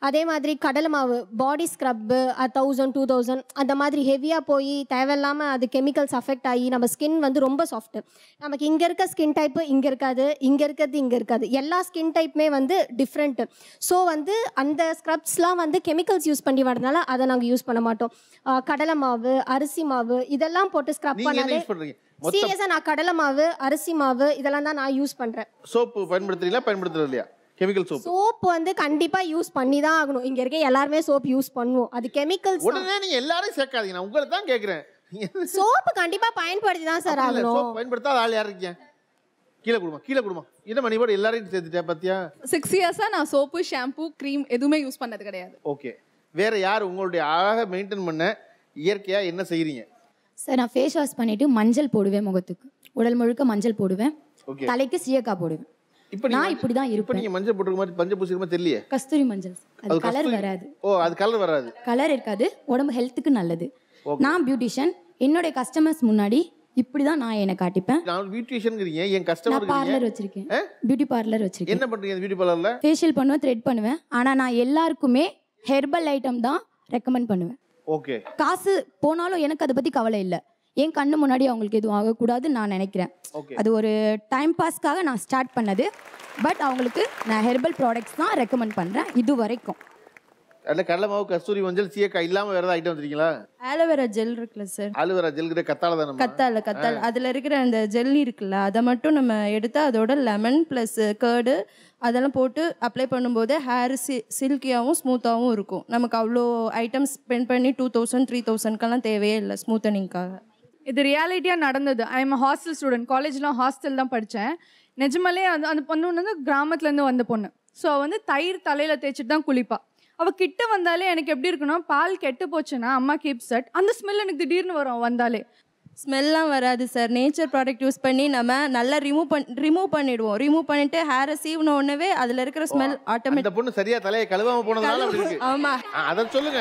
அதே மாதிரி கடலை மாவு body scrub thousand two thousand அந்த மாதிரி ஹெவியாக போய் தேவையில்லாமல் அது கெமிக்கல்ஸ் அஃபெக்ட் ஆகி நம்ம ஸ்கின் வந்து ரொம்ப சாஃப்ட்டு நமக்கு இங்கே இருக்க ஸ்கின் டைப்பு இங்கே இருக்காது இங்கே இருக்கிறது இங்கே இருக்காது எல்லா ஸ்கின் டைப்புமே வந்து டிஃப்ரெண்ட்டு ஸோ வந்து அந்த ஸ்க்ரப்ஸ்லாம் வந்து கெமிக்கல்ஸ் யூஸ் பண்ணி வரதுனால அதை நாங்கள் யூஸ் பண்ண மாட்டோம் ஆஹ் கடலை மாவு அரிசி மாவு இதெல்லாம் போட்டு ஸ்க்ரப் நீங்க என்ன பண்ணாலே யூஸ் பண்றீங்க மொத்தம் சீரியஸாக நான் கடலை மாவு அரிசி மாவு இதெல்லாம் தான் நான் யூஸ் பண்ணுறேன் சோப்பு பயன்படுத்துறீங்களா பயன்படுத்துறது இல்லையா கெமிக்கல் சோப்பு சோப் வந்து கண்டிப்பா யூஸ் பண்ணி தான் ஆகணும் இங்க இருக்க எல்லாருமே சோப் யூஸ் பண்ணுவோம் அது கெமிக்கல்ஸ் உடனே நீங்க எல்லாரையும் சேர்க்காதீங்க நான் உங்களை தான் கேட்கிறேன் சோப்பு கண்டிப்பா பயன்படுத்தி தான் சார் அப்படி இல்ல, ஆகணும் soap பயன்படுத்தாத ஆள் யார் இருக்கீங்க கீழே கொடுமா கீழே கொடுமா என்ன மணி கூட எல்லாரையும் சேர்த்துட்டேன் பாத்தியா சிக்ஸ் இயர்ஸாக நான் சோப்பு ஷாம்பு க்ரீம் எதுவுமே யூஸ் பண்ணது கிடையாது ஓகே வேற யார் உங்களுடைய அழகா மெயின்டைன் பண்ண இயற்கையா என்ன செய்றீங்க சார் நான் ஃபேஸ் வாஷ் பண்ணிட்டு மஞ்சள் போடுவேன் முகத்துக்கு உடல் முழுக்க மஞ்சள் போடுவேன் ஓகே தலைக்கு சீயக்காய் போடுவேன் இப்போ நான் இப்படி தான் இப்போ இருப்பேன் நீங்க மஞ்சள் போட்டுருக்க மாதிரி பஞ்ச பூசிக்கிற மாதிரி தெரியலையே கஸ்தூரி மஞ்சள் அது அது கலர் கஸ்தூரி- வராது ஓ அது கலர் வராது கலர் இருக்காது உடம்பு ஹெல்த்துக்கு நல்லது Okay. நான் பியூட்டிஷியன் என்னுடைய கஸ்டமர்ஸ் முன்னாடி இப்படி தான் நான் என்னை காட்டிப்பேன் நான் பியூட்டிஷியன்ங்கிறீங்க என் நான் கஸ்டமர் பார்லர் வச்சிருக்கேன் பியூட்டி பார்லர் வச்சிருக்கேன் என்ன பண்றீங்க பியூட்டி பார்லர்ல ஃபேஷியல் பண்ணுவேன் த்ரெட் பண்ணுவேன் ஆனால் நான் எல்லாருக்குமே ஹெர்பல் ஐட்டம் தான் ரெக்கமெண்ட் பண்ணுவேன் ஓகே காசு போனாலும் எனக்கு அதை பற்றி கவலை இல்லை என் கண்ணு முன்னாடி அவங்களுக்கு எதுவும் ஆகக்கூடாதுன்னு நான் நினைக்கிறேன் ஓகே அது ஒரு டைம் பாஸ்க்காக நான் ஸ்டார்ட் பண்ணது பட் அவங்களுக்கு நான் ஹெர்பல் ப்ராடக்ட்ஸ் தான் ரெக்கமெண்ட் பண்ணுறேன் இது வரைக்கும் அதுல கடலை மாவு கஸ்தூரி மஞ்சள் சீயக்காய் இல்லாம வேற ஏதாவது ஐட்டம் வச்சிருக்கீங்களா ஆலோவேரா ஜெல் இருக்குல்ல சார் ஆலுவேரா ஜெல்கிற கத்தால தானே கத்தால கத்தால அதில் இருக்கிற அந்த ஜெல் இருக்குல்ல அதை மட்டும் நம்ம எடுத்து அதோட லெமன் ப்ளஸ் கேர்டு அதெல்லாம் போட்டு அப்ளை பண்ணும்போது ஹேர் சி சில்கியாகவும் ஸ்மூத்தாகவும் இருக்கும் நமக்கு அவ்வளோ ஐட்டம்ஸ் ஸ்பெண்ட் பண்ணி டூ தௌசண்ட் த்ரீ தௌசண்ட்க்கெல்லாம் தேவையே இல்லை ஸ்மூத்தனிங்காக இது ரியாலிட்டியாக நடந்தது ஐ எம் ஹாஸ்டல் ஸ்டூடெண்ட் காலேஜ்லாம் ஹாஸ்டல் தான் படித்தேன் நிஜமாலே அந்த அந்த பொண்ணு வந்து கிராமத்துலேருந்து வந்த பொண்ணு ஸோ வந்து தயிர் தலையில் தேய்ச்சிட்டு தான் குளிப்பா அவள் கிட்ட வந்தாலே எனக்கு எப்படி இருக்குன்னா பால் கெட்டு போச்சுன்னா அம்மா கீப் செட் அந்த ஸ்மெல் எனக்கு திடீர்னு வரும் வந்தாலே ஸ்மெல்லாம் வராது சார் நேச்சர் ப்ராடக்ட் யூஸ் பண்ணி நம்ம நல்லா ரிமூவ் பண் ரிமூவ் பண்ணிடுவோம் ரிமூவ் பண்ணிட்டு ஹேரை சீவ்ன உடனே அதில் இருக்கிற ஸ்மெல் ஆட்டோமேட்டிக் அந்த பொண்ணு சரியா தலையை கழுவாம போனதுனால அப்படி இருக்கு ஆமா ஆ, அதை சொல்லுங்க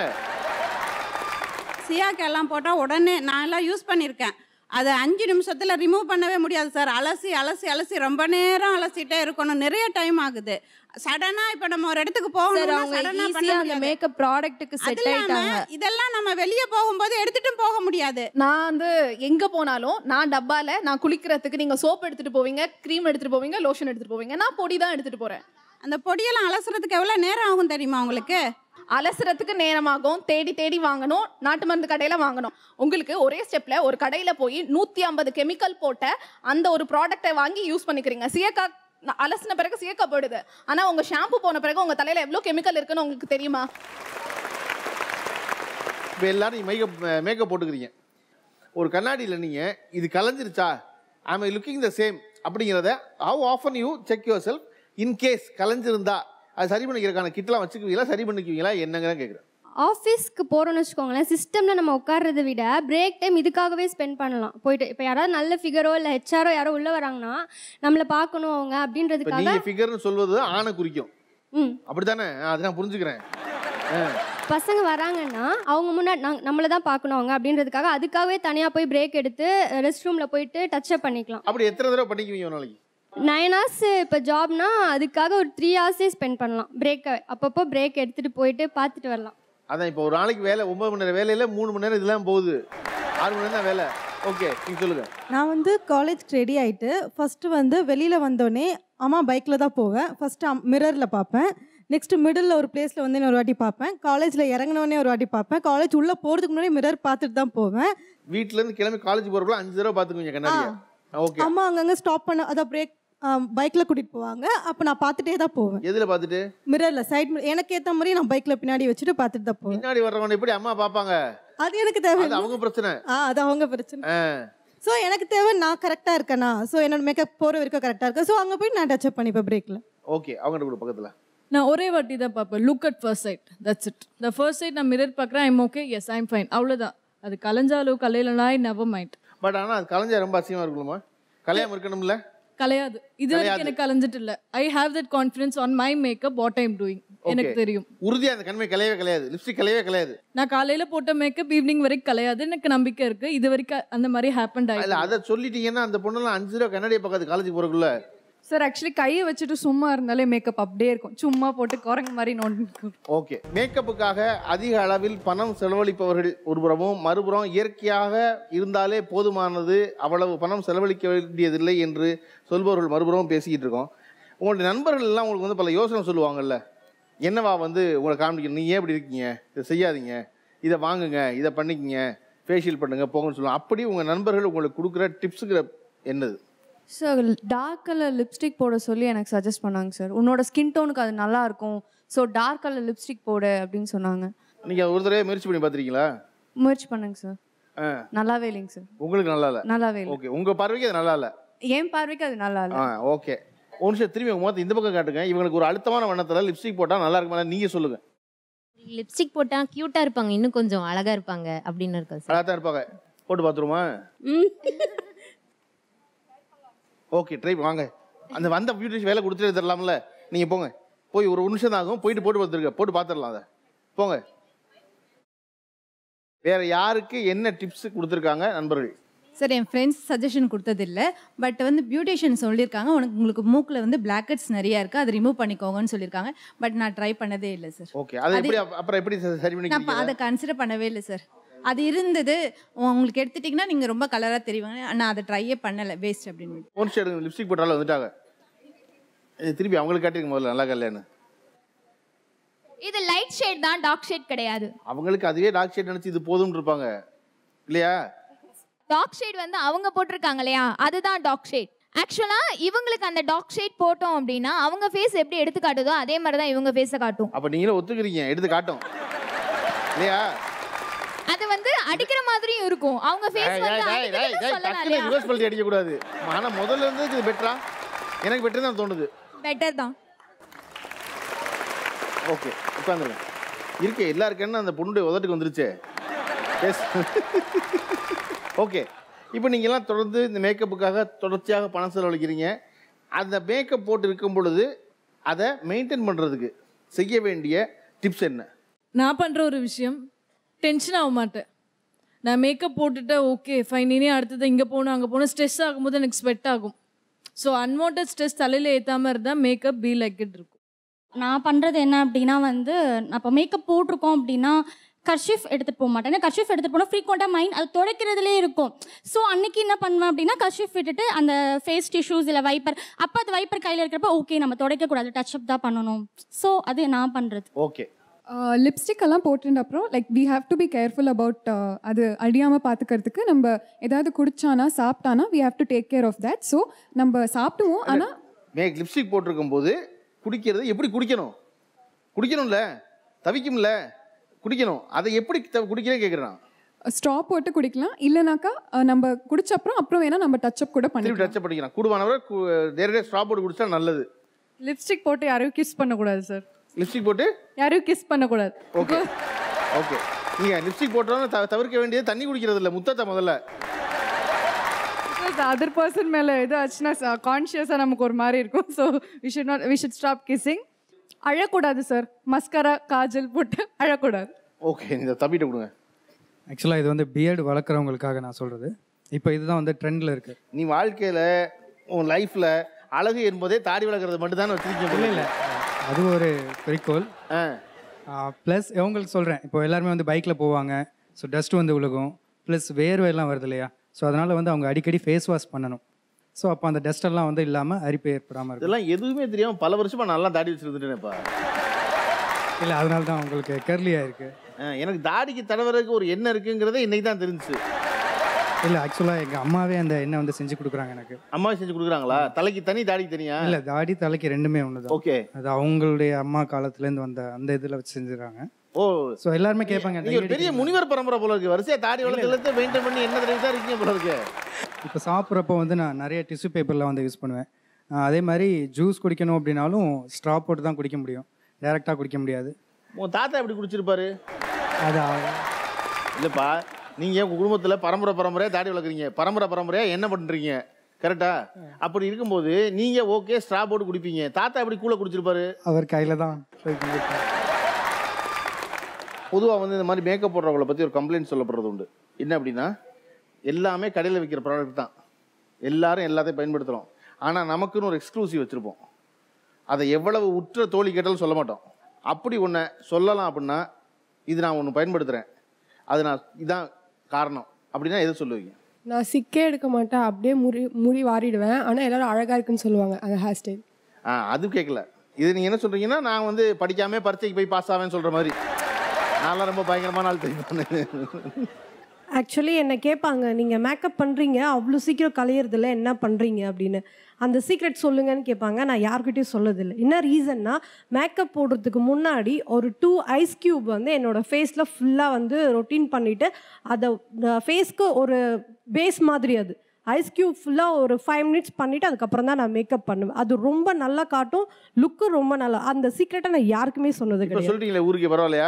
சியாக்கெல்லாம் போட்டால் உடனே நான் எல்லாம் யூஸ் பண்ணியிருக்கேன் அதை அஞ்சு நிமிஷத்தில் ரிமூவ் பண்ணவே முடியாது சார் அலசி அலசி அலசி ரொம்ப நேரம் அலசிட்டே இருக்கணும் நிறைய டைம் ஆகுது சடனாக இப்போ நம்ம ஒரு இடத்துக்கு சார் போகணும் அவங்க சடனாக பண்ண ஈஸியாக அந்த முடியாது மேக்கப் ப்ராடக்ட்டுக்கு அது செட் இல்லாம ஆயிட்டாங்க இதெல்லாம் நம்ம வெளியே போகும்போது எடுத்துட்டும் போக முடியாது நான் வந்து எங்க போனாலும் நான் டப்பால நான் குளிக்கிறதுக்கு நீங்க சோப் எடுத்துட்டு போவீங்க க்ரீம் எடுத்துட்டு போவீங்க லோஷன் எடுத்துட்டு போவீங்க நான் பொடி தான் எடுத்துட்டு போறேன் அந்த பொடியெல்லாம் அலசுறதுக்கு எவ்வளோ நேரம் ஆகும் தெரியுமா உங்களுக்கு அலசுறதுக்கு நேரமாகும் தேடி தேடி வாங்கணும் நாட்டு மருந்து கடையில வாங்கணும் உங்களுக்கு ஒரே ஸ்டெப்ல ஒரு கடையில போய் நூத்தி ஐம்பது கெமிக்கல் போட்ட அந்த ஒரு ப்ராடக்ட்டை வாங்கி யூஸ் பண்ணிக்கிறீங்க சியக்கா அலசின பிறகு சியக்கா போயிடுது ஆனா உங்க ஷாம்பு போன பிறகு உங்க தலையில எவ்வளவு கெமிக்கல் இருக்குன்னு உங்களுக்கு தெரியுமா இப்போ எல்லாரும் மேக்கப் மேக்கப் போட்டுக்கிறீங்க ஒரு கண்ணாடியில் நீங்கள் இது கலைஞ்சிருச்சா ஐ லுக்கிங் த சேம் அப்படிங்கிறத how often you check yourself in case கலைஞ்சிருந்தா அது சரி பண்ணிக்கிறதுக்கான கிட்லாம் வச்சுக்குவீங்களா சரி பண்ணிக்குவீங்களா என்னங்கிறத கேட்குறேன் ஆஃபீஸ்க்கு போகிறோம்னு வச்சுக்கோங்களேன் சிஸ்டமில் நம்ம உட்கார்றதை விட பிரேக் டைம் இதுக்காகவே ஸ்பெண்ட் பண்ணலாம் போயிட்டு இப்போ யாராவது நல்ல ஃபிகரோ இல்லை ஹெச்ஆரோ யாரோ உள்ளே வராங்கன்னா நம்மளை பார்க்கணும் அவங்க இப்போ அப்படின்றதுக்காக நீங்கள் ஃபிகர்னு சொல்வது ஆணை குறிக்கும் ம் அப்படித்தானே ஆ, அது நான் புரிஞ்சுக்கிறேன் ஆ. பசங்க வராங்கன்னா அவங்க முன்னாடி நாங்க நம்மளை தான் பார்க்கணும் அவங்க அப்படின்றதுக்காக அதுக்காகவே தனியாக போய் பிரேக் எடுத்து ரெஸ்ட் ரூமில் போயிட்டு டச்சப் பண்ணிக்கலாம் அப்படி எத்தனை தடவை பண்ணிக்குவீங்க ஒரு நாளைக்கு நைன் ஹவர்ஸ் இப்போ ஜாப்னா அதுக்காக ஒரு த்ரீ ஹவர்ஸே ஸ்பெண்ட் பண்ணலாம் பிரேக்கை அப்பப்போ பிரேக் எடுத்துகிட்டு போயிட்டு பார்த்துட்டு வரலாம் அதான் இப்போ ஒரு நாளைக்கு வேலை ஒன்பது மணி நேரம் வேலையில் மூணு மணி நேரம் இதெல்லாம் போகுது ஆறு மணி நேரம் தான் வேலை ஓகே நீங்கள் சொல்லுங்கள் நான் வந்து காலேஜ் ரெடி ஆகிட்டு ஃபஸ்ட்டு வந்து வெளியில் வந்தோடனே அம்மா பைக்கில் தான் போவேன் ஃபஸ்ட்டு மிரரில் பார்ப்பேன் நெக்ஸ்ட்டு மிடில் ஒரு பிளேஸில் வந்து நான் ஒரு வாட்டி பார்ப்பேன் காலேஜில் இறங்கினோடனே ஒரு வாட்டி பார்ப்பேன் காலேஜ் உள்ளே போகிறதுக்கு முன்னாடி மிரர் பார்த்துட்டு தான் போவேன் வீட்டிலேருந்து கிளம்பி காலேஜ் போகிறப்பல அஞ்சு தடவை பார்த்துக்குவீங்க கண்ணாடியை ஓகே அம்மா அங்கங்கே ஸ்டாப் பண்ண அதை பிரேக் பைக்கில் கூட்டிகிட்டு போவாங்க அப்போ நான் பார்த்துட்டே தான் போவேன் எதில் பார்த்துட்டு மிரரில் சைட் எனக்கு ஏற்ற மாதிரி நான் பைக்கில் பின்னாடி வச்சுட்டு பார்த்துட்டு தான் போவேன் பின்னாடி வர்றவங்க எப்படி அம்மா பார்ப்பாங்க அது எனக்கு தேவை அது அவங்க பிரச்சனை ஆ அது அவங்க பிரச்சனை ஆ ஸோ எனக்கு தேவை நான் கரெக்டாக இருக்கேனா ஸோ என்னோட மேக்கப் போகிற வரைக்கும் கரெக்டாக இருக்கு ஸோ அங்கே போய் நான் டச்சப் பண்ணிப்பேன் பிரேக்கில் ஓகே அவங்ககிட்ட கூட பக்கத்தில் நான் ஒரே வாட்டி தான் பார்ப்பேன் look at first sight that's it the first sight நான் மிரர் பார்க்குறேன் I'm okay yes I'm fine அவ்வளோதான் அது கலைஞ்சாலும் கலையிலனா ஐ நெவர் மைண்ட் பட் ஆனால் அது கலைஞ்சா ரொம்ப அசிங்கமாக இருக்கணுமா கல்யாணம் இருக்கணும்ல கலையாது இது வரைக்கும் கலையாது. எனக்கு கலைஞ்சிட்டு இல்லை I have that confidence on my makeup what I'm doing எனக்கு Okay. தெரியும் உறுதியா அந்த கண்மை கலையவே கலையாது லிப்ஸ்டிக் கலையவே கலையாது நான் காலையில போட்ட மேக்கப் ஈவினிங் வரைக்கும் கலையாது எனக்கு நம்பிக்கை இருக்கு இது வரைக்கும் அந்த மாதிரி ஹேப்பன் இல்ல ஆயிடுச்சு அதை சொல்லிட்டீங்கன்னா அந்த பொண்ணெல்லாம் அஞ்சு ரூபா கண்ணாடியை பார்க்காது காலேஜ் போறதுக்குள்ள சார் ஆக்சுவலி கையை வச்சுட்டு சும்மா இருந்தாலே மேக்கப் அப்படியே இருக்கும் சும்மா போட்டு குரங்கு மாதிரி நோண்டி ஓகே மேக்கப்புக்காக அதிக அளவில் பணம் செலவழிப்பவர்கள் ஒருபுறமும் மறுபுறம் இயற்கையாக இருந்தாலே போதுமானது அவ்வளவு பணம் செலவழிக்க வேண்டியதில்லை என்று சொல்பவர்கள் மறுபுறமும் பேசிக்கிட்டு இருக்கோம் உங்களுடைய நண்பர்கள் எல்லாம் உங்களுக்கு வந்து பல யோசனை சொல்லுவாங்கல்ல என்னவா வந்து உங்களை காமிக்கணும் நீ ஏன் இப்படி இருக்கீங்க இதை செய்யாதீங்க இதை வாங்குங்க இதை பண்ணிக்கங்க ஃபேஷியல் பண்ணுங்க போங்கன்னு சொல்லுவாங்க அப்படி உங்கள் நண்பர்கள் உங்களுக்கு கொடுக்குற டிப்ஸுங்கிற என்னது சார் டார்க் கலர் லிப்ஸ்டிக் போட சொல்லி எனக்கு சஜஸ்ட் பண்ணாங்க சார் உன்னோட ஸ்கின் டோனுக்கு அது நல்லா இருக்கும் ஸோ டார்க் கலர் லிப்ஸ்டிக் போடு அப்படின்னு சொன்னாங்க நீங்கள் ஒரு தடவை முயற்சி பண்ணி பார்த்துருக்கீங்களா முயற்சி பண்ணுங்க சார் ஆ நல்லாவே இல்லைங்க சார் உங்களுக்கு நல்லா இல்லை நல்லாவே இல்லை ஓகே உங்கள் பார்வைக்கு அது நல்லா இல்லை என் பார்வைக்கு அது நல்லா இல்லை ஆ ஓகே ஒரு நிமிஷம் திரும்பி உங்க முகத்தை இந்த பக்கம் காட்டுங்க இவங்களுக்கு ஒரு அழுத்தமான வண்ணத்தில் லிப்ஸ்டிக் போட்டால் நல்லா இருக்குமா நீங்கள் சொல்லுங்கள் லிப்ஸ்டிக் போட்டா கியூட்டா இருப்பாங்க இன்னும் கொஞ்சம் அழகா இருப்பாங்க அப்படின்னு இருக்கா சார் அழகாக தான் இருப்பாங்க போட்டு பார்த்துருமா ஓகே ட்ரை வாங்க அந்த வந்த பியூட்டிஷ் வேலை கொடுத்துட்டு தரலாம்ல நீங்கள் போங்க போய் ஒரு நிமிஷம் தான் ஆகும் போயிட்டு போட்டு பார்த்துருங்க போட்டு பார்த்துடலாம் அதை போங்க வேற யாருக்கு என்ன டிப்ஸ் கொடுத்துருக்காங்க நண்பர்கள் சார் என் ஃப்ரெண்ட்ஸ் சஜஷன் கொடுத்ததில்ல பட் வந்து பியூட்டிஷியன் சொல்லியிருக்காங்க உனக்கு உங்களுக்கு மூக்கில் வந்து பிளாக்கெட்ஸ் நிறையா இருக்குது அதை ரிமூவ் பண்ணிக்கோங்கன்னு சொல்லியிருக்காங்க பட் நான் ட்ரை பண்ணதே இல்லை சார் ஓகே அதை எப்படி அப்~ அப்புறம் எப்படி ச- சரி நான் ப- பண்ணி அதை கன்சிடர் பண்ணவே இல்லை சார் அது இருந்தது உங்களுக்கு எடுத்துட்டிங்கன்னா நீங்கள் ரொம்ப கலராக தெரிவாங்க நான் அதை ட்ரையே பண்ணலை வேஸ்ட் அப்படின்னு ஒன் ஷேடு லிப்ஸ்டிக் போட்டாலும் வந்துட்டாங்க இது திருப்பி அவங்களுக்கு காட்டிருங்க முதல்ல நல்லா கல்யாணம் இது லைட் ஷேட் தான் டார்க் ஷேட் கிடையாது அவங்களுக்கு அதுவே டார்க் ஷேட் நினச்சி இது போதும்னு இருப்பாங்க இல்லையா டார்க் ஷேட் வந்து அவங்க போட்டிருக்காங்க இல்லையா அதுதான் டார்க் ஷேட் ஆக்சுவலா இவங்களுக்கு அந்த டார்க் ஷேட் போட்டோம் அப்படின்னா அவங்க ஃபேஸ் எப்படி எடுத்து காட்டுதோ அதே மாதிரி தான் இவங்க ஃபேஸை காட்டும் அப்போ நீங்களும் ஒத்துக்கிறீங்க எடுத்து காட்டும் இல்லையா அது வந்து அடிக்கிற மாதிரியும் இருக்கும் அவங்க ஃபேஸ் டேய், வந்து டேய், டேய், அடிக்கிறதுன்னு டேய், சொல்லலாம் டக்குனு இல்லையா ரிவர்ஸ் பல்ட்டி அடிக்கக்கூடாது ஆனால் முதல்ல இருந்து இது பெட்டரா எனக்கு பெட்டர் தான் தோணுது பெட்டர் தான் ஓகே உட்காந்துருங்க இருக்கே எல்லாருக்கும் என்ன அந்த பொண்ணுடைய உதட்டுக்கு வந்துருச்சே எஸ் ஓகே இப்போ நீங்கள்லாம் தொடர்ந்து இந்த மேக்கப்புக்காக தொடர்ச்சியாக பணம் செலவழிக்கிறீங்க அந்த மேக்கப் போட்டு இருக்கும் பொழுது அதை மெயின்டைன் பண்ணுறதுக்கு செய்ய வேண்டிய டிப்ஸ் என்ன நான் பண்ணுற ஒரு விஷயம் டென்ஷன் ஆக மாட்டேன் நான் மேக்கப் போட்டுட்டு ஓகே ஃபைன் இனி அடுத்தது இங்கே போகணும் அங்கே போகணும் ஸ்ட்ரெஸ் ஆகும்போது எனக்கு ஸ்வெட் ஆகும் ஸோ அன்வான்ட் ஸ்ட்ரெஸ் தலையில் ஏற்றாமல் இருந்தால் மேக்கப் பி லைக் இட் இருக்கும் நான் பண்ணுறது என்ன அப்படின்னா வந்து நான் இப்போ மேக்கப் போட்டிருக்கோம் அப்படின்னா கர்ஷிஃப் எடுத்துகிட்டு போக மாட்டேன் கர்ஷிஃப் எடுத்துகிட்டு போனால் ஃப்ரீக்வெண்ட்டாக மைண்ட் அது துடைக்கிறதுலே இருக்கும் ஸோ அன்னைக்கு என்ன பண்ணுவேன் அப்படின்னா கர்ஷிஃப் விட்டுட்டு அந்த ஃபேஸ் டிஷ்யூஸ் இல்லை வைப்பர் அப்போ அது வைப்பர் கையில் இருக்கிறப்ப ஓகே நம்ம துடைக்கக்கூடாது டச் அப் தான் பண்ணணும் ஸோ அது நான் பண்ணுறது ஓகே லிப்ஸ்டிக் எல்லாம் போட்டுட்ட அப்புறம் like we have to be careful about அது அழியாமல் பார்த்துக்கிறதுக்கு நம்ம ஏதாவது குடிச்சானா சாப்பிட்டானா we have to take care of that so நம்ம சாப்பிடுவோம் ஆனால் மேக் லிப்ஸ்டிக் போட்டிருக்கும் போது குடிக்கிறது எப்படி குடிக்கணும் குடிக்கணும்ல தவிக்கும்ல குடிக்கணும் அதை எப்படி த- குடிக்கிறேன் கேட்குறேன் ஸ்ட்ரா போட்டு குடிக்கலாம் இல்லைனாக்கா அஹ், நம்ம குடிச்ச அப்புறம் அப்புறம் வேணால் நம்ம டச்சப் கூட திருப்பி பண்ணிக்கலாம் டச் பண்ணிக்கிறான் கூடுவானவரை நேரடியாக ஸ்ட்ரா போட்டு குடிச்சா நல்லது லிப்ஸ்டிக் போட்டு யாரையும் கிஸ் பண்ணக்கூடாது சார் லிப்ஸ்டிக் போட்டு யாரையும் கிஸ் பண்ணக்கூடாது ஓகே ஓகே நீங்கள் லிப்ஸ்டிக் போட்டோன்னு த தவிர்க்க வேண்டியது தண்ணி குடிக்கிறது இல்லை முத்தத்தை முதல்ல பிகாஸ் அதர் பர்சன் மேலே எது ஆச்சுன்னா கான்ஷியஸாக நமக்கு ஒரு மாதிரி இருக்கும் so we should not we should stop kissing அழக்கூடாது சார் மஸ்கரா காஜல் போட்டு அழக்கூடாது ஓகே இந்த தப்பிட்டு கொடுங்க ஆக்சுவலாக இது வந்து பிஎட் வளர்க்குறவங்களுக்காக நான் சொல்கிறது இப்போ இதுதான் வந்து ட்ரெண்டில் இருக்குது நீ வாழ்க்கையில் உன் லைஃப்பில் அழகு என்பதே தாடி வளர்க்குறது மட்டும் தான் வச்சிருக்கீங்க இல்லை அது ஒரு குறிக்கோள் ப்ளஸ் உங்களுக்கு சொல்கிறேன் இப்போ எல்லாருமே வந்து பைக்கில் போவாங்க ஸோ டஸ்ட் வந்து விழுகும் ப்ளஸ் வேர்வை எல்லாம் வருது இல்லையா ஸோ அதனால் வந்து அவங்க அடிக்கடி ஃபேஸ் வாஷ் பண்ணணும் ஸோ அப்போ அந்த டஸ்ட் எல்லாம் வந்து இல்லாமல் அரிப்பு ஏற்படாமல் இருக்கும் இதெல்லாம் எதுவுமே தெரியாமல் பல வருஷமா நல்லா தாடி வச்சுருந்துட்டேனேப்பா இல்லை அதனால தான் உங்களுக்கு கர்லியாக இருக்குது எனக்கு தாடிக்கு தடவறதுக்கு ஒரு எண்ணெய் இருக்குங்கிறதே இன்னைக்கு தான் தெரிஞ்சுச்சு இல்லை ஆக்சுவலாக எங்கள் அம்மாவே அந்த எண்ணெய் வந்து செஞ்சு கொடுக்குறாங்க எனக்கு அம்மா செஞ்சு கொடுக்குறாங்களா தலைக்கு தனி தாடிக்கு தனியா இல்லை தாடி தலைக்கு ரெண்டுமே ஒன்று தான் ஓகே அது அவங்களுடைய அம்மா காலத்துலேருந்து வந்த அந்த இதில் வச்சு செஞ்சுருக்காங்க ஓ ஸோ எல்லாருமே கேட்பாங்க நீங்க ஒரு பெரிய முனிவர் பரம்பரை போல இருக்கு வரிசையா தாடி வளர்த்துல மெயின்டைன் பண்ணி என்ன தடவை தான் இருக்கீங்க போல இருக்கு இப்போ சாப்பிட்றப்போ வந்து நான் நிறைய டிஷ்யூ பேப்பரில் வந்து யூஸ் பண்ணுவேன் ஆஹ் அதே மாதிரி ஜூஸ் குடிக்கணும் அப்படின்னாலும் ஸ்ட்ரா போட்டு தான் குடிக்க முடியும் டைரெக்டாக குடிக்க முடியாது உன் தாத்தா எப்படி குடிச்சிருப்பாரு அது இல்லப்பா நீங்க உங்க குடும்பத்துல பரம்பரை பரம்பரையா தாடி வளர்க்குறீங்க பரம்பரை பரம்பரையா என்ன பண்றீங்க கரெக்டா அப்படி இருக்கும்போது நீங்க ஓகே ஸ்ட்ரா போட்டு குடிப்பீங்க தாத்தா எப்படி கூல குடிச்சிருப்பாரு அவர் கையில் தான் பொதுவாக வந்து இந்த மாதிரி மேக்கப் போடுறவங்கள பற்றி ஒரு கம்ப்ளைண்ட் சொல்லப்படுறது உண்டு என்ன அப்படின்னா எல்லாமே கடையில் விற்கிற ப்ராடக்ட் தான் எல்லாரும் எல்லாத்தையும் பயன்படுத்துகிறோம் ஆனால் நமக்குன்னு ஒரு எக்ஸ்க்ளூசிவ் வச்சுருப்போம் அதை எவ்வளவு உற்ற தோழி கேட்டாலும் சொல்ல மாட்டோம் அப்படி ஒன்றை சொல்லலாம் அப்படின்னா இது நான் ஒன்று பயன்படுத்துகிறேன் அது நான் இதான் காரணம் அப்படின்னா எதை சொல்லுவீங்க நான் சிக்கே எடுக்க மாட்டேன் அப்படியே முடி முடி வாரிடுவேன் ஆனால் எல்லாரும் அழகாக இருக்குன்னு சொல்லுவாங்க அந்த ஹேர் ஸ்டைல் ஆ அது கேட்கல இது நீங்கள் என்ன சொல்கிறீங்கன்னா நான் வந்து படிக்காம பரீட்சைக்கு போய் பாஸ் ஆவேன்னு சொல்கிற மாதிரி நான்லாம் ரொம்ப பயங்கரமான ஆள் தெரியும் ஆக்சுவலி என்னை கேட்பாங்க நீங்கள் மேக்கப் பண்ணுறீங்க அவ்வளோ சீக்கிரம் கலையிறதில்ல என்ன பண்ணுறீங்க அப்படின்னு அந்த சீக்ரெட் சொல்லுங்கன்னு கேட்பாங்க நான் யார்கிட்டயும் சொல்லதில்லை என்ன ரீசன்னா மேக்கப் போடுறதுக்கு முன்னாடி ஒரு டூ ஐஸ் க்யூப் வந்து என்னோட ஃபேஸில் ஃபுல்லாக வந்து ரொட்டீன் பண்ணிவிட்டு அதை ஃபேஸ்க்கு ஒரு பேஸ் மாதிரி அது ஐஸ் க்யூப் ஃபுல்லாக ஒரு ஃபைவ் மினிட்ஸ் பண்ணிவிட்டு அதுக்கப்புறம் தான் நான் மேக்கப் பண்ணுவேன் அது ரொம்ப நல்லா காட்டும் லுக்கு ரொம்ப நல்லா அந்த சீக்ரெட்டை நான் யாருக்குமே சொன்னது இப்போ கிடையாது சொல்லிட்டீங்களே ஊருக்கு பரவாயில்லையா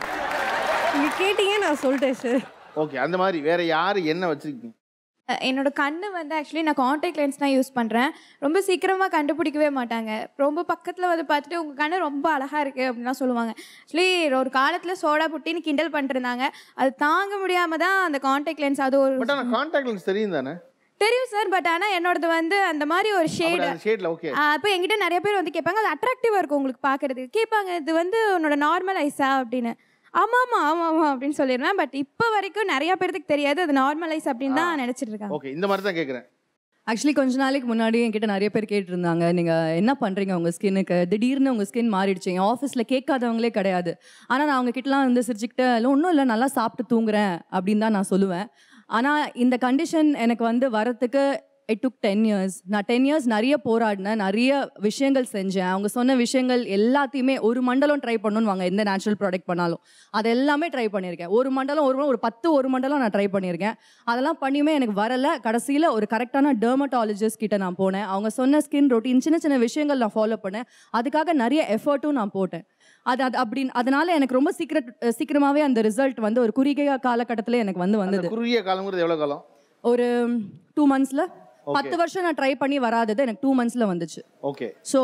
நீங்கள் கேட்டீங்க நான் சொல்லிட்டேன் சார் ஓகே அந்த மாதிரி வேற யார் என்ன வச்சிருக்கீங்க அஹ் என்னோட கண்ணு வந்து ஆக்சுவலி நான் காண்டாக்ட் லென்ஸ் தான் யூஸ் பண்ணுறேன் ரொம்ப சீக்கிரமாக கண்டுபிடிக்கவே மாட்டாங்க ரொம்ப பக்கத்தில் வந்து பார்த்துட்டு உங்கள் கண்ணு ரொம்ப அழகாக இருக்குது அப்படின்லாம் சொல்லுவாங்க ஆக்சுவலி ஒரு காலத்தில் சோடா புட்டின்னு கிண்டல் பண்ணிருந்தாங்க அது தாங்க முடியாமல் தான் அந்த காண்டாக்ட் லென்ஸ் அது ஒரு பட் ஆனால் கான்டாக்ட் லென்ஸ் தெரியும் தானே தெரியும் சார் பட் ஆனால் என்னோடது வந்து அந்த மாதிரி ஒரு ஷேடு அந்த ஷேட்ல ஓகே அப்போ என்கிட்ட நிறைய பேர் வந்து கேட்பாங்க அது அட்ராக்டிவாக இருக்கும் உங்களுக்கு பார்க்கறதுக்கு கேட்பாங்க இது வந்து உன்னோட நார்மல் ஐஸா அப்படின்னு ஆமாம் ஆமாம் ஆமாம் ஆமாம் அப்படின்னு சொல்லிடுவேன் பட் இப்போ வரைக்கும் நிறைய பேருக்கு தெரியாது அது நார்மல் ஐஸ் அப்படின்னு தான் நினச்சிட்டு இருக்காங்க ஓகே இந்த மாதிரி தான் கேட்குறேன் ஆக்சுவலி கொஞ்ச நாளைக்கு முன்னாடி என்கிட்ட நிறைய பேர் கேட்டிருந்தாங்க நீங்கள் என்ன பண்ணுறீங்க உங்கள் ஸ்கின்னுக்கு திடீர்னு உங்கள் ஸ்கின் மாறிடுச்சு என் ஆஃபீஸில் கேட்காதவங்களே கிடையாது ஆனால் நான் அவங்க கிட்டலாம் வந்து சிரிச்சுக்கிட்டு இல்லை ஒன்றும் இல்லை நல்லா சாப்பிட்டு தூங்குறேன் அப்படின்னு தான் நான் சொல்லுவேன் ஆனால் இந்த கண்டிஷன் எனக்கு வந்து வரத்துக்கு இட் டுக் டென் இயர்ஸ் நான் டென் இயர்ஸ் நிறைய போராடினேன் நிறைய விஷயங்கள் செஞ்சேன் அவங்க சொன்ன விஷயங்கள் எல்லாத்தையுமே ஒரு மண்டலம் ட்ரை பண்ணணும்னு வாங்க எந்த நேச்சுரல் ப்ராடக்ட் பண்ணாலும் அது எல்லாமே ட்ரை பண்ணியிருக்கேன் ஒரு மண்டலம் ஒரு ஒரு பத்து ஒரு மண்டலம் நான் ட்ரை பண்ணியிருக்கேன் அதெல்லாம் பண்ணியுமே எனக்கு வரல கடைசியில் ஒரு கரெக்டான டெர்மட்டாலஜிஸ்ட் கிட்ட நான் போனேன் அவங்க சொன்ன ஸ்கின் ரொட்டீன் சின்ன சின்ன விஷயங்கள் நான் ஃபாலோ பண்ணேன் அதுக்காக நிறைய எஃபர்ட்டும் நான் போட்டேன் அது அது அப்படின்னு அதனால எனக்கு ரொம்ப சீக்கிரம் சீக்கிரமாகவே அந்த ரிசல்ட் வந்து ஒரு குறுகிய காலகட்டத்தில் எனக்கு வந்து வந்தது குறுகிய காலங்கிறது எவ்வளோ காலம் ஒரு டூ மந்த்ஸில் பத்து வருஷம் நான் ட்ரை பண்ணி வராதது எனக்கு டூ மந்த்ஸில் வந்துச்சு ஓகே ஸோ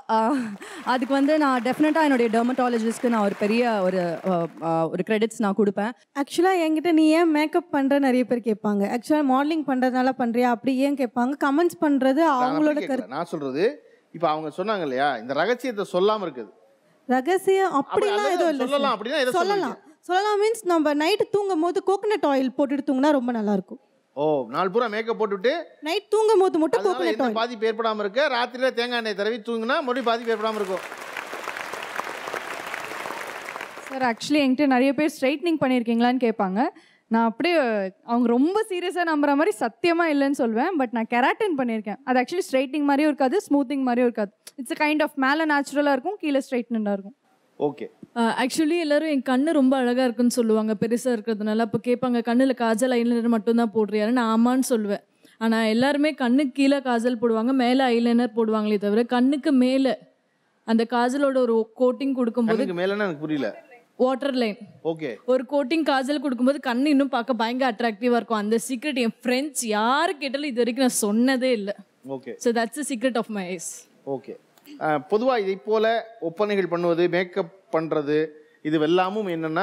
அதுக்கு வந்து நான் டெஃபினட்டாக என்னுடைய டெர்மட்டாலஜிஸ்ட்க்கு நான் ஒரு பெரிய ஒரு அஹ், அஹ், ஒரு கிரெடிட்ஸ் நான் கொடுப்பேன் ஆக்சுவலாக என்கிட்ட நீ ஏன் மேக்கப் பண்ணுற நிறைய பேர் கேட்பாங்க ஆக்சுவலாக மாடலிங் பண்ணுறதுனால பண்ணுறியா அப்படி ஏன் கேட்பாங்க கமெண்ட்ஸ் பண்ணுறது நான் அவங்களோட அப்படி கரு கேட்கல. நான் சொல்றது இப்போ அவங்க சொன்னாங்க இல்லையா இந்த ரகசியத்தை சொல்லாம இருக்குது ரகசியம் அப்படிலாம் அல்லது எதுவும் இல்லை சொல்லலாம் அப்படின்னா எதை சொல்லலாம் சொல்லலாம் மீன்ஸ் நம்ம நைட்டு தூங்கும் போது கோகனட் ஆயில் போட்டுட்டு தூங்கினா ரொம்ப நல்லா இருக்கும் ஓ நாள் பூரா மேக்கப் போட்டுவிட்டு நைட் தூங்கும் போது மட்டும் அதனால கோகனட் எந்த ஆயில் பாதிப்பு ஏற்படாம இருக்க ராத்திரியில தேங்காய் எண்ணெய் தடவி தூங்கினா மறுபடியும் பாதிப்பு ஏற்படாம இருக்கும் சார் ஆக்சுவலி என்கிட்ட நிறைய பேர் ஸ்ட்ரைட்னிங் பண்ணியிருக்கீங்களான்னு கேட்பாங்க நான் அப்படியே அவங்க ரொம்ப சீரியஸாக நம்புற மாதிரி சத்தியமாக இல்லைன்னு சொல்வேன் பட் நான் கெராட்டின் பண்ணியிருக்கேன் அது ஆக்சுவலி ஸ்ட்ரைட்னிங் மாதிரியும் இருக்காது ஸ்மூத்திங் மாதிரியும் இருக்காது இட்ஸ் கைண்ட் ஆஃப் மேலே நேச்சுரலாக இருக்கும் கீழே ஸ்ட்ரைட்னண்டாக இருக்கும் ஓகே ஆக்சுவலி எல்லாரும் என் கண்ணு ரொம்ப அழகா இருக்குன்னு சொல்லுவாங்க பெருசா இருக்கிறதுனால அப்போ கேட்பாங்க கண்ணுல காஜல் ஐலைனர் மட்டும்தான் போடுறியாரு நான் ஆமான்னு சொல்லுவேன் ஆனா எல்லாருமே கண்ணுக்கு கீழே காஜல் போடுவாங்க மேலே ஐலைனர் போடுவாங்களே தவிர கண்ணுக்கு மேலே அந்த காஜலோட ஒரு கோட்டிங் கொடுக்கும்போது கண்ணுக்கு மேலன்னா எனக்கு புரியல வாட்டர் லைன் ஓகே ஒரு கோட்டிங் காஜல் கொடுக்கும்போது கண்ணு இன்னும் பார்க்க பயங்கர அட்ராக்டிவா இருக்கும் அந்த சீக்ரெட் என் ஃப்ரெண்ட்ஸ் யாரு கேட்டாலும் இது வரைக்கும் நான் சொன்னதே இல்லை okay so that's secret of my eyes okay பொதுவாக இதை போல ஒப்பனைகள் பண்ணுவது மேக்கப் பண்ணுறது இது எல்லாமும் என்னன்னா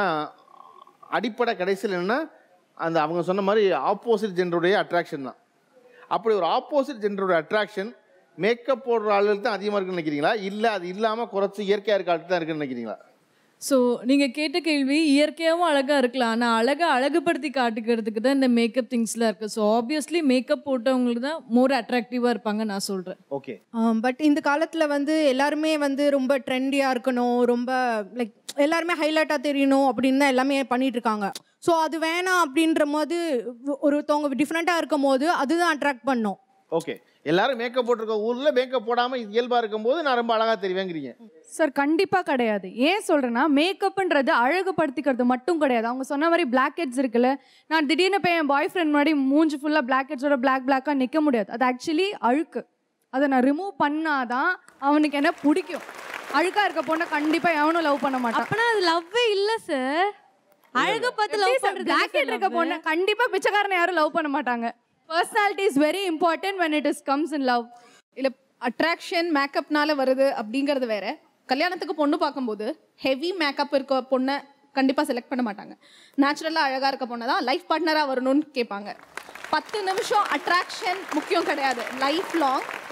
அடிப்படை கடைசியில் என்னன்னா அந்த அவங்க சொன்ன மாதிரி ஆப்போசிட் ஜெண்டருடைய அட்ராக்ஷன் தான் அப்படி ஒரு ஆப்போசிட் ஜெண்டருடைய அட்ராக்ஷன் மேக்கப் போடுற ஆளுகளுக்கு தான் அதிகமாக இருக்குன்னு நினைக்கிறீங்களா இல்லை அது இல்லாமல் குறைச்சி இயற்கையாக இருக்க ஆளுக்கு தான் இருக்குன்னு நினைக்கிறீங்களா ஸோ நீங்கள் கேட்ட கேள்வி இயற்கையாகவும் அழகாக இருக்கலாம் ஆனால் அழகை அழகுபடுத்தி காட்டுக்கிறதுக்கு தான் இந்த மேக்கப் திங்ஸ்லாம் இருக்குது ஸோ ஆப்வியஸ்லி மேக்கப் போட்டவங்களுக்கு தான் மோர் அட்ராக்டிவாக இருப்பாங்க நான் சொல்கிறேன் ஓகே பட் இந்த காலத்தில் வந்து எல்லாருமே வந்து ரொம்ப ட்ரெண்டியாக இருக்கணும் ரொம்ப லைக் எல்லாருமே ஹைலைட்டாக தெரியணும் அப்படின்னு தான் எல்லாமே பண்ணிட்டு இருக்காங்க ஸோ அது வேணாம் அப்படின்ற போது ஒருத்தவங்க டிஃப்ரெண்ட்டாக இருக்கும் போது அதுதான் அட்ராக்ட் பண்ணும் ஓகே எல்லாரும் மேக்கப் போட்டிருக்க ஊரில் மேக்கப் போடாமல் இயல்பாக இருக்கும்போது நான் ரொம்ப அழகாக தெரிவேங்கிறீங்க சார் கண்டிப்பாக கிடையாது ஏன் சொல்கிறேன்னா மேக்கப்ன்றது அழகுபடுத்திக்கிறது மட்டும் கிடையாது அவங்க சொன்ன மாதிரி பிளாக் ஹெட்ஸ் இருக்குல்ல நான் திடீர்னு போய் என் பாய் ஃப்ரெண்ட் முன்னாடி மூஞ்சி ஃபுல்லாக பிளாக் ஹெட்ஸோட பிளாக் பிளாக்காக நிற்க முடியாது அது ஆக்சுவலி அழுக்கு அதை நான் ரிமூவ் பண்ணாதான் அவனுக்கு என்ன பிடிக்கும் அழுக்கா இருக்க பொண்ணை கண்டிப்பாக எவனும் லவ் பண்ண மாட்டான் அப்பனா அது லவ்வே இல்ல சார் அழக பார்த்து லவ் பண்றது பிளாக் ஹெட் இருக்க பொண்ணை கண்டிப்பாக பிச்சைக்காரனை யாரும் லவ் பண்ண மாட்டாங்க personality is very important when it is comes in love இல்லை அட்ராக்ஷன் மேக்கப்னால வருது அப்படிங்கிறது வேற கல்யாணத்துக்கு பொண்ணு பார்க்கும்போது ஹெவி மேக்கப் இருக்க பொண்ணை கண்டிப்பாக செலக்ட் பண்ண மாட்டாங்க நேச்சுரலாக அழகாக இருக்க பொண்ணை தான் லைஃப் பார்ட்னராக வரணும்னு கேட்பாங்க பத்து நிமிஷம் அட்ராக்ஷன் முக்கியம் கிடையாது லைஃப் லாங்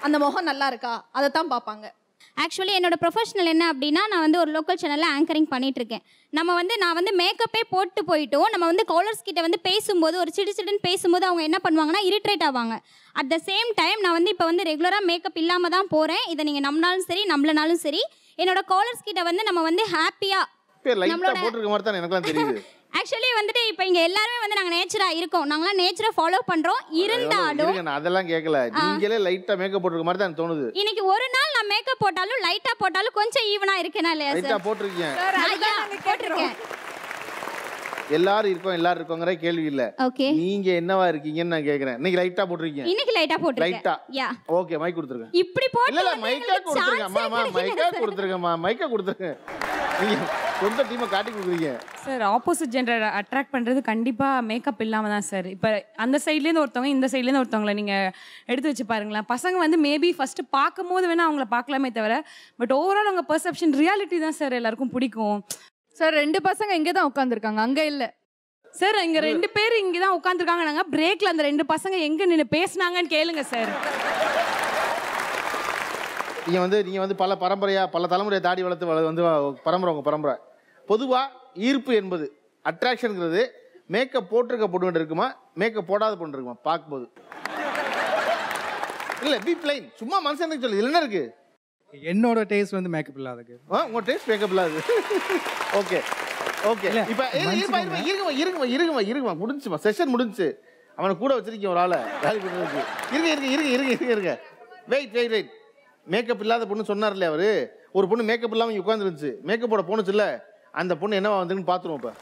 அந்த முகம் நல்லா இருக்கா அதை தான் பார்ப்பாங்க ஆக்சுவலி என்னோட ப்ரொஃபஷனல் என்ன அப்படின்னா நான் வந்து ஒரு லோக்கல் சேனலில் ஆங்கரிங் பண்ணிட்டு இருக்கேன் நம்ம வந்து நான் வந்து மேக்கப்பே போட்டு போயிட்டோம் நம்ம வந்து காலர்ஸ் கிட்ட வந்து பேசும்போது ஒரு சிடு சிடுன்னு பேசும்போது அவங்க என்ன பண்ணுவாங்கன்னா இரிட்ரேட் ஆவாங்க அட் த சேம் டைம் நான் வந்து இப்போ வந்து ரெகுலராக மேக்கப் இல்லாமல் தான் போகிறேன் இதை நீங்கள் நம்பினாலும் சரி நம்பலனாலும் சரி என்னோட காலர்ஸ் கிட்ட வந்து நம்ம வந்து ஹாப்பியாக பேர் லைட்டா நம்மளோட- போட்டிருக்க மாதிரி தான் எனக்குலாம் தெரியுது ஆக்சுவலி வந்துட்டு இப்போ இங்கே எல்லாருமே வந்து நாங்கள் நேச்சராக இருக்கோம் நாங்களாம் நேச்சரை ஃபாலோ பண்ணுறோம் இருந்தாலும் இருங்க நான் அதெல்லாம் கேட்கல நீங்களே லைட்டா மேக்கப் போட்டிருக்க மாதிரி தான் எனக்கு தோணுது இன்னைக்கு ஒரு நாள் நான் மேக்கப் போட்டாலும் லைட்டாக போட்டாலும் கொஞ்சம் ஈவனாக இருக்கேனா இல்லையா லைட்டா சார் போட்டிருக்கீங்க போட்டிருக்கேன் எல்லாரும் இருக்கோம் எல்லாரும் இருக்கோங்கிற கேள்வி இல்ல ஓகே நீங்க என்னவா இருக்கீங்கன்னு நான் கேக்குறேன் இன்னைக்கு லைட்டா போட்டிருக்கீங்க இன்னைக்கு லைட்டா போட்டிருக்கேன் லைட்டா யா ஓகே மைக் கொடுத்துருங்க இப்படி போட்டு இல்ல இல்ல வந்து மைக்கா எங்களுக்கு கொடுத்துருங்க chance அம்மா ஏ மைக்கா கிடைக்கல கொடுத்துருங்கம்மா மைக்கா கொடுத்துருங்க நீங்க சொந்த டீமை காட்டி கொடுக்குறீங்க சார் ஆப்போசிட் ஜெண்டரை அட்ராக்ட் பண்ணுறது கண்டிப்பாக மேக்கப் இல்லாமல் தான் சார் இப்போ அந்த சைட்லேருந்து ஒருத்தவங்க இந்த சைட்லேருந்து ஒருத்தவங்கள நீங்கள் எடுத்து வச்சு பாருங்களேன் பசங்க வந்து மேபி ஃபஸ்ட்டு பார்க்கும் போது வேணால் அவங்கள பார்க்கலாமே தவிர பட் ஓவரால் அவங்க பெர்செப்ஷன் ரியாலிட்டி தான் சார் எல்லாருக்கும் பிடிக்கும் சார் ரெண்டு பசங்க இங்கே தான் உட்காந்துருக்காங்க அங்கே இல்லை சார் இங்கே ரெண்டு பேர் இங்கே தான் உட்காந்துருக்காங்க நாங்கள் பிரேக்கில் அந்த ரெண்டு பசங்க எங்கே நின்று பேசுனாங்கன்னு கேளுங்க சார் நீங்க வந்து நீங்க வந்து பல பரம்பரையா பல தலைமுறையை தாடி வளர்த்து வள- வந்து பரம்பரை உங்க பரம்பரை பொதுவா ஈர்ப்பு என்பது அட்ராக்ஷனுங்கிறது மேக்கப் போட்டிருக்க பொண்ணு இருக்குமா மேக்கப் போடாத பொண்ணு இருக்குமா பார்க்கும்போது இல்ல பி பிளைன் சும்மா மனுஷனுக்கு சொல்லு இதுல என்ன இருக்கு என்னோட டேஸ்ட் வந்து மேக்கப் இல்லாதக்கு ஆ, உங்க டேஸ்ட் மேக்கப் இல்லாது ஓகே ஓகே இல்ல, இப்போ இருமா இருமா இருங்கம்மா இருங்கம்மா இருங்கம்மா இருங்கம்மா முடிஞ்சுமா செஷன் முடிஞ்சுச்சு அவனை கூட வச்சிருக்கீங்க ஒரு ஆளை காலி பண்ணுறதுக்கு இருங்க இருங்க இருங்க இருங்க இருங்க இருங்க வெயிட் வெயிட் வெயிட் மேக்கப் இல்லாத பொண்ணு சொன்னார் இல்லையா அவரு ஒரு பொண்ணு மேக்கப் இல்லாமல் இங்கே உட்காந்துருந்துச்சு மேக்கப்போட போணுச்சு இல்ல அந்த பொண்ணு என்னவா வந்துன்னு பார்த்துருவோம் இப்போ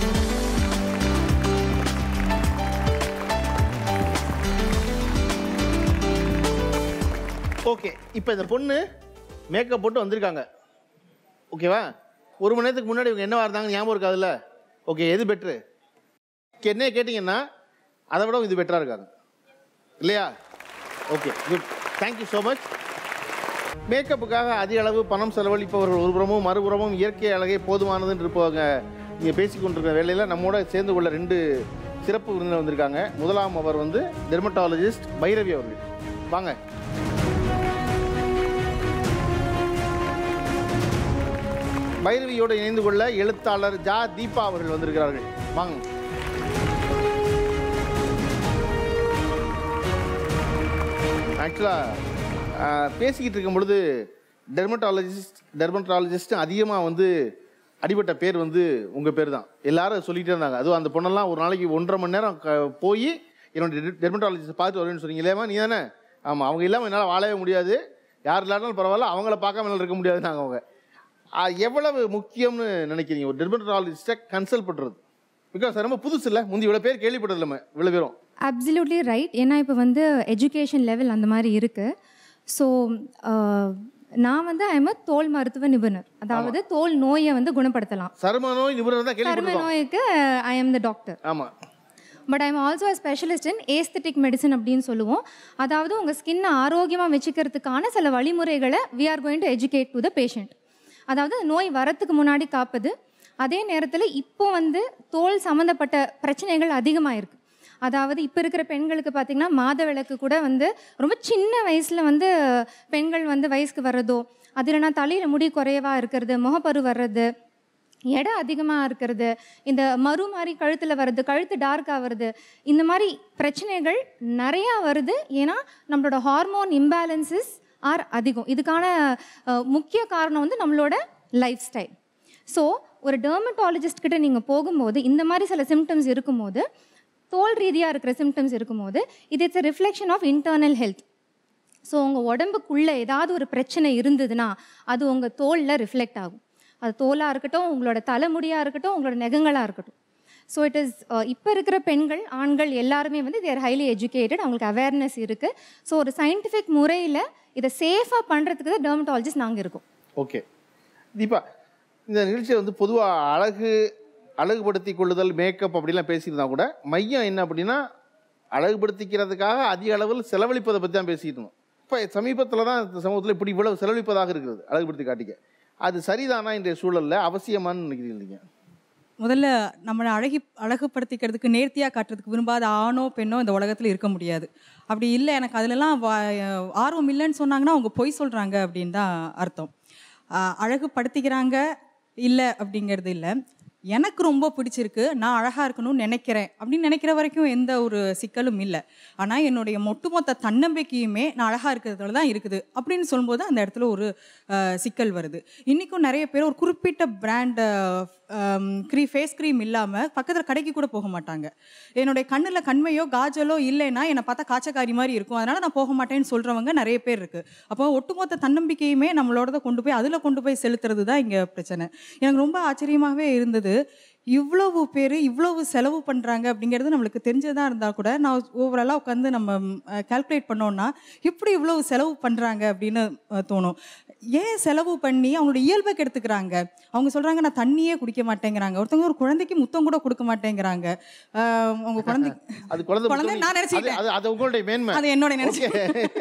ஓகே இப்போ இந்த பொண்ணு மேக்கப் போட்டு வந்திருக்காங்க ஓகேவா ஒரு மணி நேரத்துக்கு முன்னாடி இவங்க என்னவா இருந்தாங்க ஞாபகம் இருக்காதுல்ல ஓகே எது பெட்ரு என்ன கேட்டிங்கன்னா அதை விட இது பெட்டராக இருக்காங்க இல்லையா okay good thank you so much மேக்கப்புக்காக அதிக அளவு பணம் செலவழிப்பவர்கள் ஒருபுறமும் மறுபுறமும் இயற்கை அழகே போதுமானதுன்னு இருப்பவங்க இங்கே பேசிக்கொண்டிருக்கிற வேலையில் நம்மோட சேர்ந்து கொள்ள ரெண்டு சிறப்பு விருந்தினர் வந்திருக்காங்க முதலாம் அவர் வந்து டெர்மட்டாலஜிஸ்ட் பைரவி அவர்கள் வாங்க பைரவியோடு இணைந்து கொள்ள எழுத்தாளர் ஜா தீபா அவர்கள் வந்திருக்கிறார்கள் வாங்க ஆக்சுவலாக பேசிக்கிட்டு இருக்கும் பொழுது டெர்மட்டாலஜிஸ்ட் டெர்மட்டாலஜிஸ்ட் அதிகமாக வந்து அடிபட்ட பேர் வந்து உங்கள் பேர் தான் எல்லாரும் சொல்லிகிட்டே இருந்தாங்க அதுவும் அந்த பொண்ணெல்லாம் ஒரு நாளைக்கு ஒன்றரை மணி நேரம் க போய் என்னோட டெர்மட்டாலஜிஸ்ட் பார்த்து வருவேன்னு சொன்னீங்க இல்லையாம்மா நீ தானே ஆமாம் அவங்க இல்லாமல் என்னால் வாழவே முடியாது யார் இல்லாட்டாலும் பரவாயில்ல அவங்கள பார்க்காம என்னால் இருக்க முடியாதுன்னாங்க அவங்க ஆ, எவ்வளவு முக்கியம்னு நினைக்கிறீங்க ஒரு டெர்மட்டாலஜிஸ்ட்டை கன்சல்ட் பண்ணுறது பிகாஸ் ரொம்ப புதுசு இல்லை முந்தி இவ்வளோ பேர் கேள்விப்பட்டது இல்லாமல் இவ்வளோ பேரும் அப்சல்யூட்லி ரைட் ஏன்னா இப்போ வந்து எஜுகேஷன் லெவல் அந்த மாதிரி இருக்குது ஸோ நான் வந்து ஐம் தோல் மருத்துவ நிபுணர் அதாவது தோல் நோயை வந்து குணப்படுத்தலாம் சரும நோய் நிபுணர் தான் சரும கேள்விப்பட்டிருக்கோம் நோய்க்கு ஐ எம் த டாக்டர் ஆமாம் but I'm also a specialist in aesthetic medicine அப்படின்னு சொல்லுவோம் அதாவது உங்கள் ஸ்கின்னை ஆரோக்கியமாக வச்சுக்கிறதுக்கான சில வழிமுறைகளை we are going to educate to the patient அதாவது நோய் வரத்துக்கு முன்னாடி காப்பது அதே நேரத்தில் இப்போ வந்து தோல் சம்மந்தப்பட்ட பிரச்சனைகள் அதிகமாக இருக்குது அதாவது இப்போ இருக்கிற பெண்களுக்கு பார்த்திங்கன்னா மாதவிளக்கு கூட வந்து ரொம்ப சின்ன வயசில் வந்து பெண்கள் வந்து வயசுக்கு வர்றதோ அது இல்லைனா தலையில் முடி குறையவா இருக்கிறது முகப்பரு வர்றது எடை அதிகமாக இருக்கிறது இந்த மறு மாதிரி கழுத்தில் வருது கழுத்து டார்க்காக வருது இந்த மாதிரி பிரச்சனைகள் நிறையா வருது ஏன்னா நம்மளோட ஹார்மோன் இம்பேலன்சஸ் ஆர் அதிகம் இதுக்கான அஹ், முக்கிய காரணம் வந்து நம்மளோட லைஃப் ஸ்டைல் ஸோ ஒரு டெர்மட்டாலஜிஸ்ட் கிட்ட நீங்கள் போகும்போது இந்த மாதிரி சில சிம்டம்ஸ் இருக்கும்போது தோல் ரீதியாக இருக்கிற சிம்டம்ஸ் இருக்கும்போது இது it's a reflection of internal health so உங்கள் உடம்புக்குள்ளே ஏதாவது ஒரு பிரச்சனை இருந்ததுன்னா அது உங்கள் தோலில் ரிஃப்ளெக்ட் ஆகும் அது தோலாக இருக்கட்டும் உங்களோட தலைமுடியாக இருக்கட்டும் உங்களோட நெகங்களாக இருக்கட்டும் ஸோ இட் இஸ் இப்போ இருக்கிற பெண்கள் ஆண்கள் எல்லாருமே வந்து தேர் ஹைலி எஜுகேட்டட் அவங்களுக்கு அவேர்னஸ் இருக்குது ஸோ ஒரு சயின்டிஃபிக் முறையில் இதை சேஃபாக பண்ணுறதுக்கு தான் டெர்மட்டாலஜிஸ்ட் நாங்கள் இருக்கோம் ஓகே தீபா இந்த நிகழ்ச்சியை வந்து பொதுவாக அழகு அழகுபடுத்தி கொள்ளுதல் மேக்கப் அப்படிலாம் பேசியிருந்தா கூட மையம் என்ன அப்படின்னா அழகுபடுத்திக்கிறதுக்காக அதிக அளவில் செலவழிப்பதை பற்றி தான் பேசிட்டு இருந்தோம் இப்போ சமீபத்தில் தான் இந்த சமூகத்தில் இப்படி இவ்வளவு செலவழிப்பதாக இருக்கிறது அழகுபடுத்தி காட்டிக்க அது சரிதானா இன்றைய சூழலில் அவசியமான்னு நினைக்கிறீங்க நீங்கள் முதல்ல நம்மளை அழகி அழகுபடுத்திக்கிறதுக்கு நேர்த்தியாக காட்டுறதுக்கு விரும்பாத ஆணோ பெண்ணோ இந்த உலகத்தில் இருக்க முடியாது அப்படி இல்லை எனக்கு அதிலலாம் வா- ஆர்வம் இல்லைன்னு சொன்னாங்கன்னா அவங்க பொய் சொல்கிறாங்க அப்படின்னு தான் அர்த்தம் ஆஹ் அழகுபடுத்திக்கிறாங்க இல்லை அப்படிங்கிறது இல்லை எனக்கு ரொம்ப பிடிச்சிருக்கு நான் அழகாக இருக்கணும்னு நினைக்கிறேன் அப்படின்னு நினைக்கிற வரைக்கும் எந்த ஒரு சிக்கலும் இல்லை ஆனால் என்னுடைய ஒட்டுமொத்த தன்னம்பிக்கையுமே நான் அழகாக இருக்கிறதுல தான் இருக்குது அப்படின்னு சொல்லும்போது அந்த இடத்துல ஒரு ஆஹ், சிக்கல் வருது இன்றைக்கும் நிறைய பேர் ஒரு குறிப்பிட்ட பிராண்ட் க்ரீ ஃபேஸ் க்ரீம் இல்லாமல் பக்கத்தில் கடைக்கு கூட போக மாட்டாங்க என்னுடைய கண்ணில் கண்மையோ காஜலோ இல்லைன்னா என்னை பார்த்தா காய்ச்சக்காரி மாதிரி இருக்கும் அதனால் நான் போக மாட்டேன்னு சொல்கிறவங்க நிறைய பேர் இருக்குது அப்போ ஒட்டுமொத்த தன்னம்பிக்கையுமே நம்மளோட கொண்டு போய் அதில் கொண்டு போய் செலுத்துறது தான் இங்கே பிரச்சனை எனக்கு ரொம்ப ஆச்சரியமாகவே இருந்தது இவ்வளவு பேர் இவ்வளவு செலவு பண்ணுறாங்க அப்படிங்கிறது நம்மளுக்கு தெரிஞ்சதாக இருந்தால் கூட நான் ஓவராலாக உட்காந்து நம்ம கால்குலேட் பண்ணோன்னா இப்படி இவ்வளவு செலவு பண்ணுறாங்க அப்படின்னு அஹ், தோணும் ஏன் செலவு பண்ணி அவங்களோட இயல்பை கெடுத்துக்கிறாங்க அவங்க சொல்கிறாங்க நான் தண்ணியே குடிக்க மாட்டேங்கிறாங்க ஒருத்தவங்க ஒரு குழந்தைக்கு முத்தம் கூட கொடுக்க மாட்டேங்கிறாங்க அஹ், அவங்க குழந்தை அது குழந்தை குழந்தை முத்தம் நான் அது- நினைச்சுக்கிட்டேன். அது அது உங்களுடைய மேன்மை அது என்னோட நினைச்சு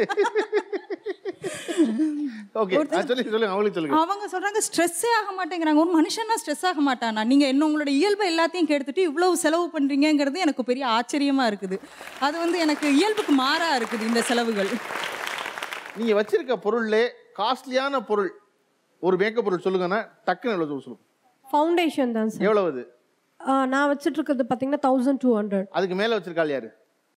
ஓகே சொல்லி சொல்லுங்க அவங்களுக்கு சொல்லுங்க அவங்க சொல்றாங்க ஸ்ட்ரெஸ்ஸே ஆக மாட்டேங்கிறாங்க ஒரு மனுஷனா ஸ்ட்ரெஸ் ஆக மாட்டானா நீங்க என்ன உங்களோட இயல்பை எல்லாத்தையும் கெடுத்துட்டு இவ்வளவு செலவு பண்றீங்கங்கிறது எனக்கு பெரிய ஆச்சரியமா இருக்குது அது வந்து எனக்கு இயல்புக்கு மாறா இருக்குது இந்த செலவுகள் நீங்க வச்சிருக்க பொருள்லே காஸ்ட்லியான பொருள் ஒரு மேக்கப் பொருள் சொல்லுங்கன்னா டக்குன்னு எவ்வளவு சொல்லுங்க ஃபவுண்டேஷன் தான் சார் எவ்வளவு அது நான் வச்சுட்டு இருக்கிறது பார்த்தீங்கன்னா தௌசண்ட் டூ ஹண்ட்ரட் அதுக்கு மேல வச்சிருக்காள் யாரு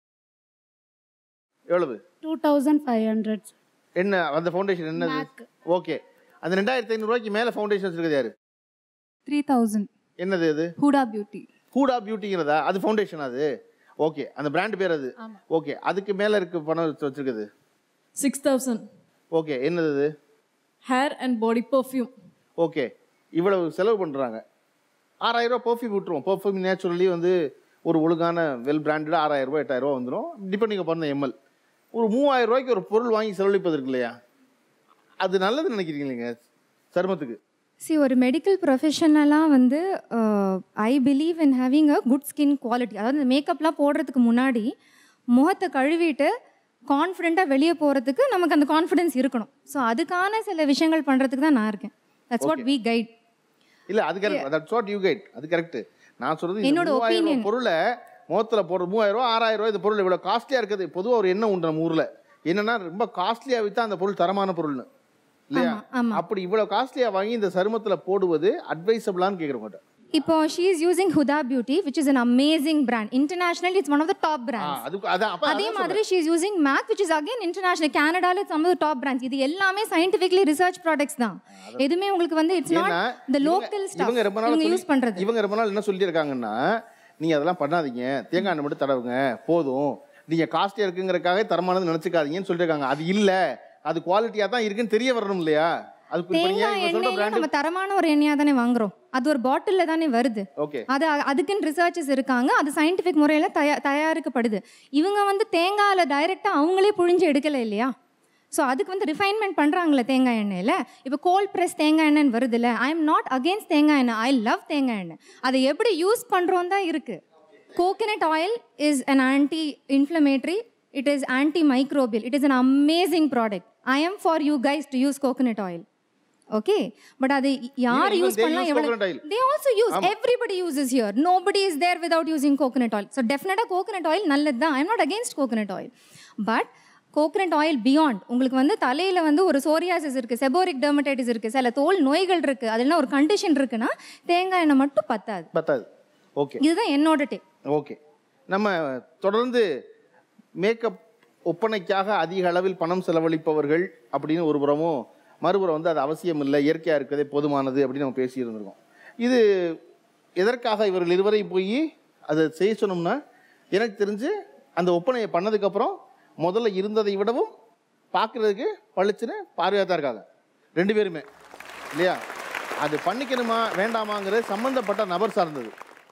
எவ்வளவு டூ தௌசண்ட் ஃபைவ் ஹண்ட்ரட் என்ன அந்த ஃபவுண்டேஷன் என்னது ஓகே அந்த ரெண்டாயிரத்தி ஐநூறு ரூபாய்க்கு மேல ஃபவுண்டேஷன் வச்சிருக்கிறது யாரு த்ரீ தௌசண்ட் என்னது அது ஹூடா பியூட்டி ஹூடா பியூட்டிங்கிறதா அது ஃபவுண்டேஷன் அது ஓகே அந்த பிராண்ட் பேர் அது ஓகே அதுக்கு மேல இருக்கு பணம் வச்சு- வச்சிருக்குது சிக்ஸ் தௌசண்ட் ஓகே என்னது அது hair and body perfume okay இவ்வளவு செலவு பண்ணுறாங்க ஆறாயிரம் ரூபாய் பர்ஃப்யூம் விட்டுருவோம் பர்ஃப்யூம் நேச்சுரலி வந்து ஒரு ஒழுங்கான வெல் பிராண்டட் ஆறாயிரம் ரூபாய் எட்டாயிரம் ரூபாய் வந்துடும் டிபெண்டிங் பண்ண எம்எல் ஒரு மூவாயிரம் ரூபாய்க்கு ஒரு பொருள் வாங்கி செலவழிப்பது இருக்கு இல்லையா அது நல்லது நினைக்கிறீங்களேங்க சருமத்துக்கு சி ஒரு மெடிக்கல் ப்ரொஃபஷனலாக வந்து I believe in having a good skin quality அதாவது இந்த மேக்கப்லாம் போடுறதுக்கு முன்னாடி முகத்தை கழுவிட்டு கான்ஃபிடென்ட்டாக வெளியே போகிறதுக்கு நமக்கு அந்த கான்ஃபிடென்ஸ் இருக்கணும் ஸோ அதுக்கான சில விஷயங்கள் பண்ணுறதுக்கு தான் நான் இருக்கேன் தட்ஸ் வாட் வி கைட் இல்ல அது correct that's what you guide அது கரெக்ட் நான் சொல்றது இந்த என்னோட மூவாயிரம் ரூபாய் opinion. பொருளை முகத்துல போடுற மூவாயிரம் ரூபாய் ஆறாயிரம் ரூபாய் இந்த பொருள் இவ்வளவு காஸ்ட்லியா இருக்குது பொதுவா ஒரு எண்ணம் உண்டு நம்ம ஊர்ல என்னன்னா ரொம்ப காஸ்ட்லியா வித்தா அந்த பொருள் தரமான பொருள்னு இல்லையா அப்படி இவ்வளவு காஸ்ட்லியா வாங்கி இந்த சருமத்துல போடுவது அட்வைசபிளான்னு கேக்குறவங்க இப்போ she is using Huda beauty which is an amazing brand international it's one of the top brands அது அதான் அப்ப அதே அதான் மாதிரி she is using MAC which is again international கனடால இட்ஸ் ஒன் டாப் பிராண்ட்ஸ் இது எல்லாமே சயின்டிஃபிக்லி ரிசர்ச் ப்ராடக்ட்ஸ் தான் எதுவுமே உங்களுக்கு வந்து இட்ஸ் நாட் ஏன்னா, த இவங்க- லோக்கல் இவங்க ரொம்ப நாள் ஸ்டாஃப் சொல்லி- யூஸ் பண்றது இவங்க ரொம்ப நாள் என்ன சொல்லியிருக்காங்கன்னா நீங்க அதெல்லாம் பண்ணாதீங்க தேங்காய் எண்ணெய் மட்டும் தடவுங்க போதும் நீங்க காஸ்ட்லியா இருக்குங்கிறக்காக தரமானது நினைச்சுக்காதீங்கன்னு சொல்லியிருக்காங்க அது இல்ல அது குவாலிட்டியா தான் இருக்குன்னு தெரிய வரணும் இல்லையா அது இப்ப நீங்க தேங்காய் இப்ப சொல்ற எண்ணெயில பிராண்ட் நம்ம தரமான ஒரு எண்ணெயா தானே வாங்குறோம் அது ஒரு பாட்டில்ல தானே வருது ஓகே அது அதுக்குன்னு ரிசர்ச்சஸ் இருக்காங்க அது சயின்டிஃபிக் முறையில் தயா தயாரிக்கப்படுது இவங்க வந்து தேங்காயில டைரெக்டாக அவங்களே புழிஞ்சு எடுக்கல இல்லையா ஸோ அதுக்கு வந்து ரிஃபைன்மெண்ட் பண்ணுறாங்களே தேங்காய் எண்ணெயில் இப்போ கோல்ட் ப்ரெஸ் தேங்காய் எண்ணெய்னு வருதுல்ல ஐ எம் நாட் அகேன்ஸ்ட் தேங்காய் எண்ணெய் ஐ லவ் தேங்காய் எண்ணெய் அதை எப்படி யூஸ் பண்ணுறோம் தான் இருக்குது coconut oil is an anti inflammatory it is anti microbial it is an amazing product I am for you guys to use coconut oil okay but அது யார் even யூஸ் they பண்ணலாம் use எவ்வளவு coconut oil. they also use ஆமா. everybody uses here nobody is there without using coconut oil so definitely coconut oil நல்லது தான் i'm not against coconut oil but coconut oil beyond உங்களுக்கு வந்து தலையில் வந்து ஒரு சோரியாசிஸ் இருக்குது செபோரிக் டெர்மடைட்டிஸ் இருக்குது சில தோல் நோய்கள் இருக்குது அதெல்லாம் ஒரு கண்டிஷன் இருக்குன்னா தேங்காய் எண்ணெய் மட்டும் பத்தாது பத்தாது ஓகே இதுதான் என்னோட டே ஓகே நம்ம தொடர்ந்து மேக்கப் ஒப்பனைக்காக அதிக அளவில் பணம் செலவழிப்பவர்கள் அப்படின்னு ஒரு புறமும் மறுபுறம் வந்து அது அவசியம் இல்லை இயற்கையாக இருக்கிறதே போதுமானது அப்படின்னு நம்ம பேசியிருந்திருக்கோம் இது எதற்காக இவர்கள் இருவரையும் போய் அதை செய்ய சொன்னோம்னா எனக்கு தெரிஞ்சு அந்த ஒப்பனையை பண்ணதுக்கப்புறம் முதல்ல இருந்ததை விடவும் பார்க்குறதுக்கு பளிச்சுன்னு பார்வையாக தான் இருக்காங்க ரெண்டு பேருமே இல்லையா அது பண்ணிக்கணுமா வேண்டாமாங்கிறது சம்மந்தப்பட்ட நபர் சார்ந்தது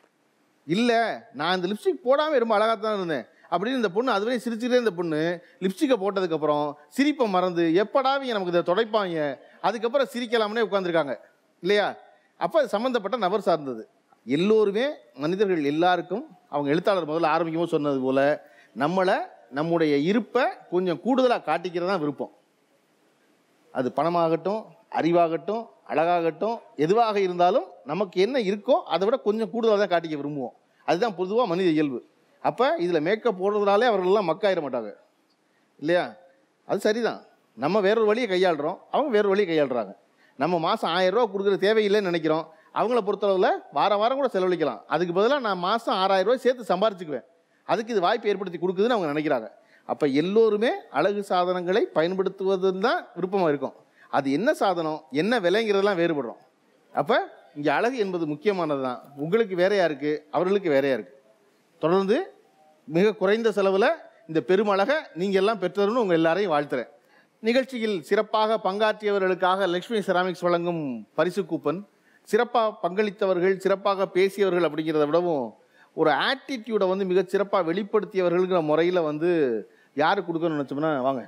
இல்லை நான் இந்த லிப்ஸ்டிக் போடாமல் ரொம்ப அழகாக தான் இருந்தேன் அப்படின்னு இந்த பொண்ணு அதுவரை சிரிச்சுட்டே இந்த பொண்ணு லிப்ஸ்டிக்கை போட்டதுக்கப்புறம் சிரிப்பை மறந்து எப்படா இவங்க நமக்கு இதை துடைப்பாங்க அதுக்கப்புறம் சிரிக்கலாம்னே உட்காந்துருக்காங்க இல்லையா அப்போ அது சம்மந்தப்பட்ட நபர் சார்ந்தது எல்லோருமே மனிதர்கள் எல்லாருக்கும் அவங்க எழுத்தாளர் முதல்ல ஆரம்பிக்கும்போது சொன்னது போல நம்மளை நம்முடைய இருப்பை கொஞ்சம் கூடுதலாக காட்டிக்கிறது தான் விருப்பம் அது பணமாகட்டும் அறிவாகட்டும் அழகாகட்டும் எதுவாக இருந்தாலும் நமக்கு என்ன இருக்கோ அதை விட கொஞ்சம் கூடுதலாக தான் காட்டிக்க விரும்புவோம் அதுதான் பொதுவாக மனித இயல்பு அப்போ இதில் மேக்கப் போடுறதுனாலே அவர்கள்லாம் மக்காயிட மாட்டாங்க இல்லையா அது சரிதான் நம்ம வேறொரு வழியை கையாளுறோம் அவங்க வேறொரு வழியை கையாளுறாங்க நம்ம மாதம் ஆயிரம் ரூபா கொடுக்குற தேவையில்லைன்னு நினைக்கிறோம் அவங்கள பொறுத்தளவில் வார வாரம் கூட செலவழிக்கலாம் அதுக்கு பதிலாக நான் மாதம் ஆறாயிரம் ரூபாய் சேர்த்து சம்பாரிச்சுக்குவேன் அதுக்கு இது வாய்ப்பு ஏற்படுத்தி கொடுக்குதுன்னு அவங்க நினைக்கிறாங்க அப்போ எல்லோருமே அழகு சாதனங்களை பயன்படுத்துவது தான் விருப்பமாக இருக்கும் அது என்ன சாதனம் என்ன விலைங்கிறதெல்லாம் வேறுபடுறோம் அப்போ இங்கே அழகு என்பது முக்கியமானது தான் உங்களுக்கு வேறையா இருக்குது அவர்களுக்கு வேறையா இருக்குது தொடர்ந்து மிக குறைந்த செலவில் இந்த பெருமழகை நீங்கள் எல்லாம் பெற்றதுன்னு உங்கள் எல்லாரையும் வாழ்த்துறேன் நிகழ்ச்சியில் சிறப்பாக பங்காற்றியவர்களுக்காக லக்ஷ்மி செராமிக்ஸ் வழங்கும் பரிசு கூப்பன் சிறப்பாக பங்களித்தவர்கள் சிறப்பாக பேசியவர்கள் அப்படிங்கிறத விடவும் ஒரு ஆட்டிடியூடை வந்து மிகச் சிறப்பாக வெளிப்படுத்தியவர்களுங்கிற முறையில் வந்து யாரு கொடுக்கணும்னு நினச்சோம்னா வாங்க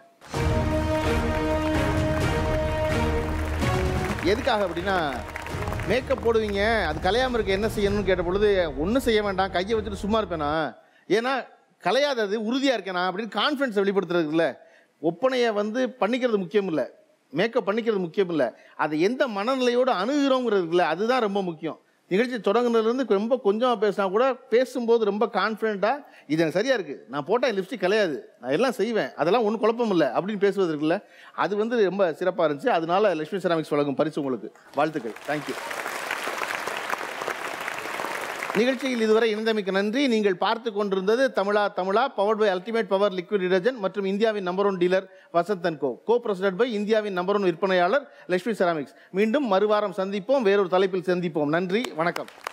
எதுக்காக அப்படின்னா மேக்கப் போடுவீங்க அது கலையாமல் இருக்க என்ன செய்யணும்னு கேட்ட பொழுது ஒன்றும் செய்ய வேண்டாம் கையை வச்சுட்டு சும்மா இருப்பேனா ஏன்னா கலையாதது உறுதியாக இருக்கேனா அப்படின்னு கான்ஃபிடன்ஸை வெளிப்படுத்துறது இல்லை ஒப்பனையை வந்து பண்ணிக்கிறது முக்கியம் இல்லை மேக்கப் பண்ணிக்கிறது முக்கியம் இல்லை அதை எந்த மனநிலையோடு அணுகிறோங்கிறது இல்லை அதுதான் ரொம்ப முக்கியம் நிகழ்ச்சி தொடங்குனதுலேருந்து ரொம்ப கொஞ்சமாக பேசினா கூட பேசும்போது ரொம்ப கான்ஃபிடென்ட்டாக இது எனக்கு சரியாக இருக்குது நான் போட்டால் லிப்ஸ்டிக் கிடையாது நான் எல்லாம் செய்வேன் அதெல்லாம் ஒன்றும் குழப்பம் இல்லை அப்படின்னு பேசுவது இருக்குல்ல அது வந்து ரொம்ப சிறப்பாக இருந்துச்சு அதனால லட்சுமி செராமிக்ஸ் வழங்கும் பரிசு உங்களுக்கு வாழ்த்துக்கள் தேங்க்யூ நிகழ்ச்சியில் இதுவரை இணைந்தமைக்கு நன்றி நீங்கள் பார்த்து கொண்டிருந்தது Tamizha Tamizha powered by ultimate power liquid detergent மற்றும் இந்தியாவின் number one dealer Vasanth and co co presented by இந்தியாவின் நம்பர் ஒன் விற்பனையாளர் லட்சுமி செராமிக்ஸ் மீண்டும் மறுவாரம் சந்திப்போம் வேறொரு தலைப்பில் சந்திப்போம் நன்றி வணக்கம்